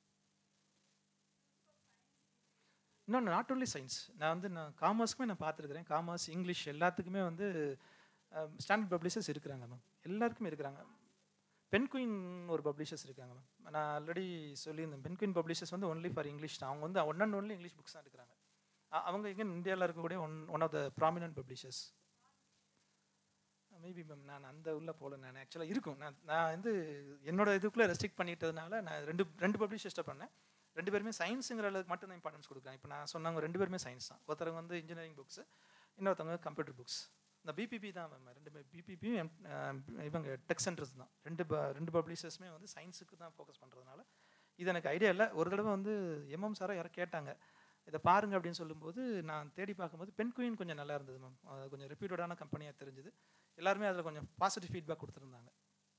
இன்னொன்று நாட் ஓன்லி சயின்ஸ் நான் வந்து நான் காமர்ஸ்க்குமே நான் பார்த்துருக்குறேன் காமர்ஸ் இங்கிலீஷ் எல்லாத்துக்குமே வந்து ஸ்டாண்டர்ட் பப்ளிஷர்ஸ் இருக்கிறாங்க மேம் எல்லாருக்குமே இருக்கிறாங்க பென் குயின் ஒரு பப்ளிஷர்ஸ் இருக்காங்க மேம் நான் ஆல்ரெடி சொல்லியிருந்தேன் பென் குயின் பப்ளிஷர்ஸ் வந்து ஒன்லி ஃபார் இங்கிலீஷ் தான் அவங்க வந்து one and only English books தான் எடுக்கிறாங்க அவங்க இங்கே இந்தியாவில் இருக்கக்கூடிய one one of the prominent publishers maybe ma'am நான் அந்த உள்ள போகல நான் ஆக்சுவலாக இருக்கும் நான் நான் வந்து என்னோட இதுக்குள்ளே ரெஸ்ட்ரிக்ட் பண்ணிட்டதுனால நான் ரெண்டு ரெண்டு பப்ளிஷர்ஸ்ட்டை பண்ணேன் ரெண்டு பேருமே சயின்ஸுங்கிற அளவுக்கு மட்டும் தான் இம்பார்ட்டன்ஸ் கொடுக்குறேன் இப்போ நான் சொன்னவங்க ரெண்டு பேருமே சயின்ஸ் தான் ஒருத்தவங்க வந்து இன்ஜினியரிங் புக்ஸ் இன்னொருத்தவங்க கம்ப்யூட்டர் புக்ஸ் இந்த பிபிபி தான் மேம் ரெண்டு பிபிபியும் இவங்க டெக் சென்டர்ஸ் தான் ரெண்டு ப- ரெண்டு பப்ளிஷர்ஸுமே வந்து சயின்ஸுக்கு தான் ஃபோக்கஸ் பண்ணுறதுனால இது எனக்கு ஐடியா இல்லை ஒரு தடவை வந்து எம்எம் சாரோ யாரோ கேட்டாங்க இதை பாருங்க அப்படின்னு சொல்லும்போது நான் தேடி பார்க்கும்போது பென் குயின் கொஞ்சம் நல்லா இருந்தது மேம் அது கொஞ்சம் ரெப்யூட்டடான கம்பெனியாக தெரிஞ்சுது எல்லாருமே அதில் கொஞ்சம் பாசிட்டிவ் ஃபீட்பேக் கொடுத்துருந்தாங்க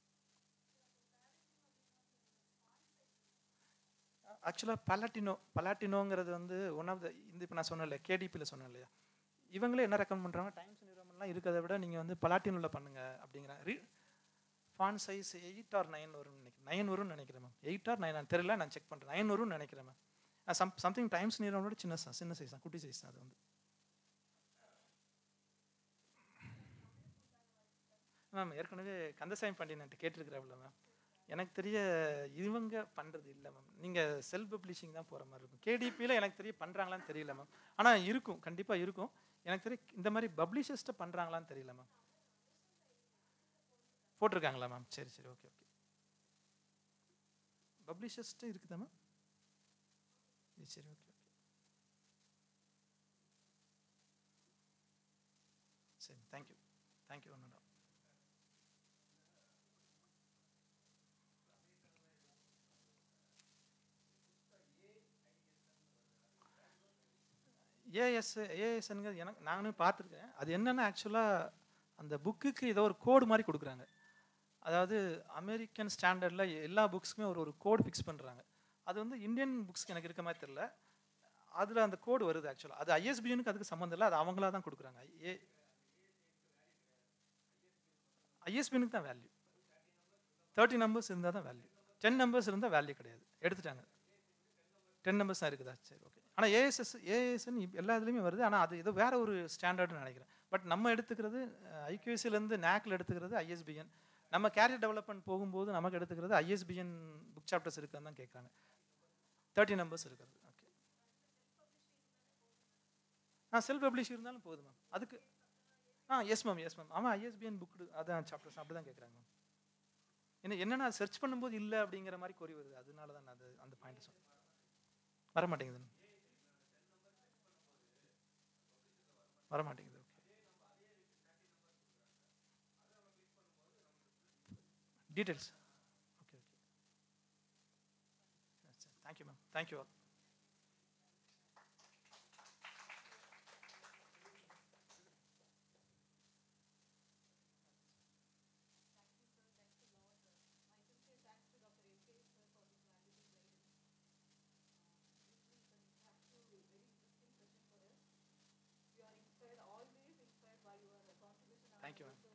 ஆக்சுவலாக பலாட்டினோ பலாட்டினோங்கிறது வந்து ஒன் ஆஃப் த இந்த இப்போ நான் சொன்னேன்ல கேடிபியில் சொன்னேன் இல்லையா இவங்களே என்ன ரெக்கமெண்ட் பண்ணுறாங்க டைம்ஸ் நிறுவனம்லாம் இருக்கிறத விட நீங்கள் வந்து பலாட்டினோவில் பண்ணுங்க அப்படிங்கிறாங்க ரீ ஃபான் சைஸ் எயிட் ஆர் நைன் வரும்னு நினைக்கிறேன் நைன் வரும்னு நினைக்கிறேன் மேம் எயிட் ஆர் நைன் நான் தெரியல நான் செக் பண்ணுறேன் நைன் வரும்னு நினைக்கிறேன் மேம் சம் சம்திங் டைம்ஸ் நிறுவனோட சின்ன ச- சின்ன சைஸ் தான் குட்டி சைஸ் தான் அது வந்து மேம் ஏற்கனவே கந்தசாமி பாண்டியன் கேட்டிருக்கிறாப்ல மேம் எனக்கு தெரிய இவங்க பண்ணுறது இல்லை மேம் நீங்கள் செல்ஃப் பப்ளிஷிங் தான் போகிற மாதிரி இருக்கும் கேடிபியில் எனக்கு தெரிய பண்ணுறாங்களான்னு தெரியல மேம் ஆனால் இருக்கும் கண்டிப்பாக இருக்கும் எனக்கு தெரிய இந்த மாதிரி பப்ளிஷர்ஸ்ட்டை பண்ணுறாங்களான்னு தெரியல மேம் போட்டிருக்காங்களா மேம் சரி சரி ஓகே ஓகே பப்ளிஷர்ஸ்ட்டு இருக்குதா மேம் சரி ஓகே ஓகே சரி தேங்க்யூ தேங்க்யூ ஒன்று ஏஎஸ் ஏஎஸ்ங்கிறது எனக்கு நானும் பார்த்துருக்கேன் அது என்னென்னா ஆக்சுவலாக அந்த புக்குக்கு ஏதோ ஒரு கோடு மாதிரி கொடுக்குறாங்க அதாவது அமெரிக்கன் ஸ்டாண்டர்டில் எல்லா புக்ஸுக்குமே ஒரு ஒரு கோடு ஃபிக்ஸ் பண்ணுறாங்க அது வந்து இந்தியன் புக்ஸ்க்கு எனக்கு இருக்க மாதிரி தெரில அதில் அந்த கோடு வருது ஆக்சுவலாக அது ஐஎஸ்பிஎனுக்கு அதுக்கு சம்மந்தம் இல்லை அது அவங்களா தான் கொடுக்குறாங்க ஏ ஐஎஸ்பிஎனுக்கு தான் வேல்யூ தேர்ட்டி நம்பர்ஸ் இருந்தால் தான் வேல்யூ டென் நம்பர்ஸ் இருந்தால் வேல்யூ கிடையாது எடுத்துட்டாங்க டென் நம்பர்ஸ் தான் இருக்குதா சரி ஓகே ஆனால் ஏஎஸ்எஸ் ஏஎஸ்என் எல்லா இதுலேயுமே வருது ஆனால் அது ஏதோ வேற ஒரு ஸ்டாண்டர்ட்னு நினைக்கிறேன் பட் நம்ம எடுத்துக்கிறது ஐக்யூஎஸ்சிலேருந்து நேக்கில் எடுத்துக்கிறது ஐஎஸ்பிஎன் நம்ம கேரியர் டெவலப்மெண்ட் போகும்போது நமக்கு எடுத்துக்கிறது ஐஎஸ்பிஎன் புக் சாப்டர்ஸ் இருக்கான்னு தான் கேட்குறாங்க தேர்ட்டி நம்பர்ஸ் இருக்கிறது ஓகே ஆ செல்ஃப் பப்ளிஷ் இருந்தாலும் போதும் மேம் அதுக்கு ah yes ma'am yes ma'am ஆமாம் ஐஎஸ்பிஎன் புக் அதான் சாப்டர்ஸ் அப்படி தான் கேட்குறாங்க மேம் என்ன என்னன்னா சர்ச் பண்ணும்போது இல்லை அப்படிங்கிற மாதிரி கோரி வருது அதனால தான் நான் அது அந்த பாயிண்ட் சொன்னேன் வர மாட்டேங்குது வர மாட்டேங்குது okay details okay okay thank you ma'am thank you all Thank you, ma'am.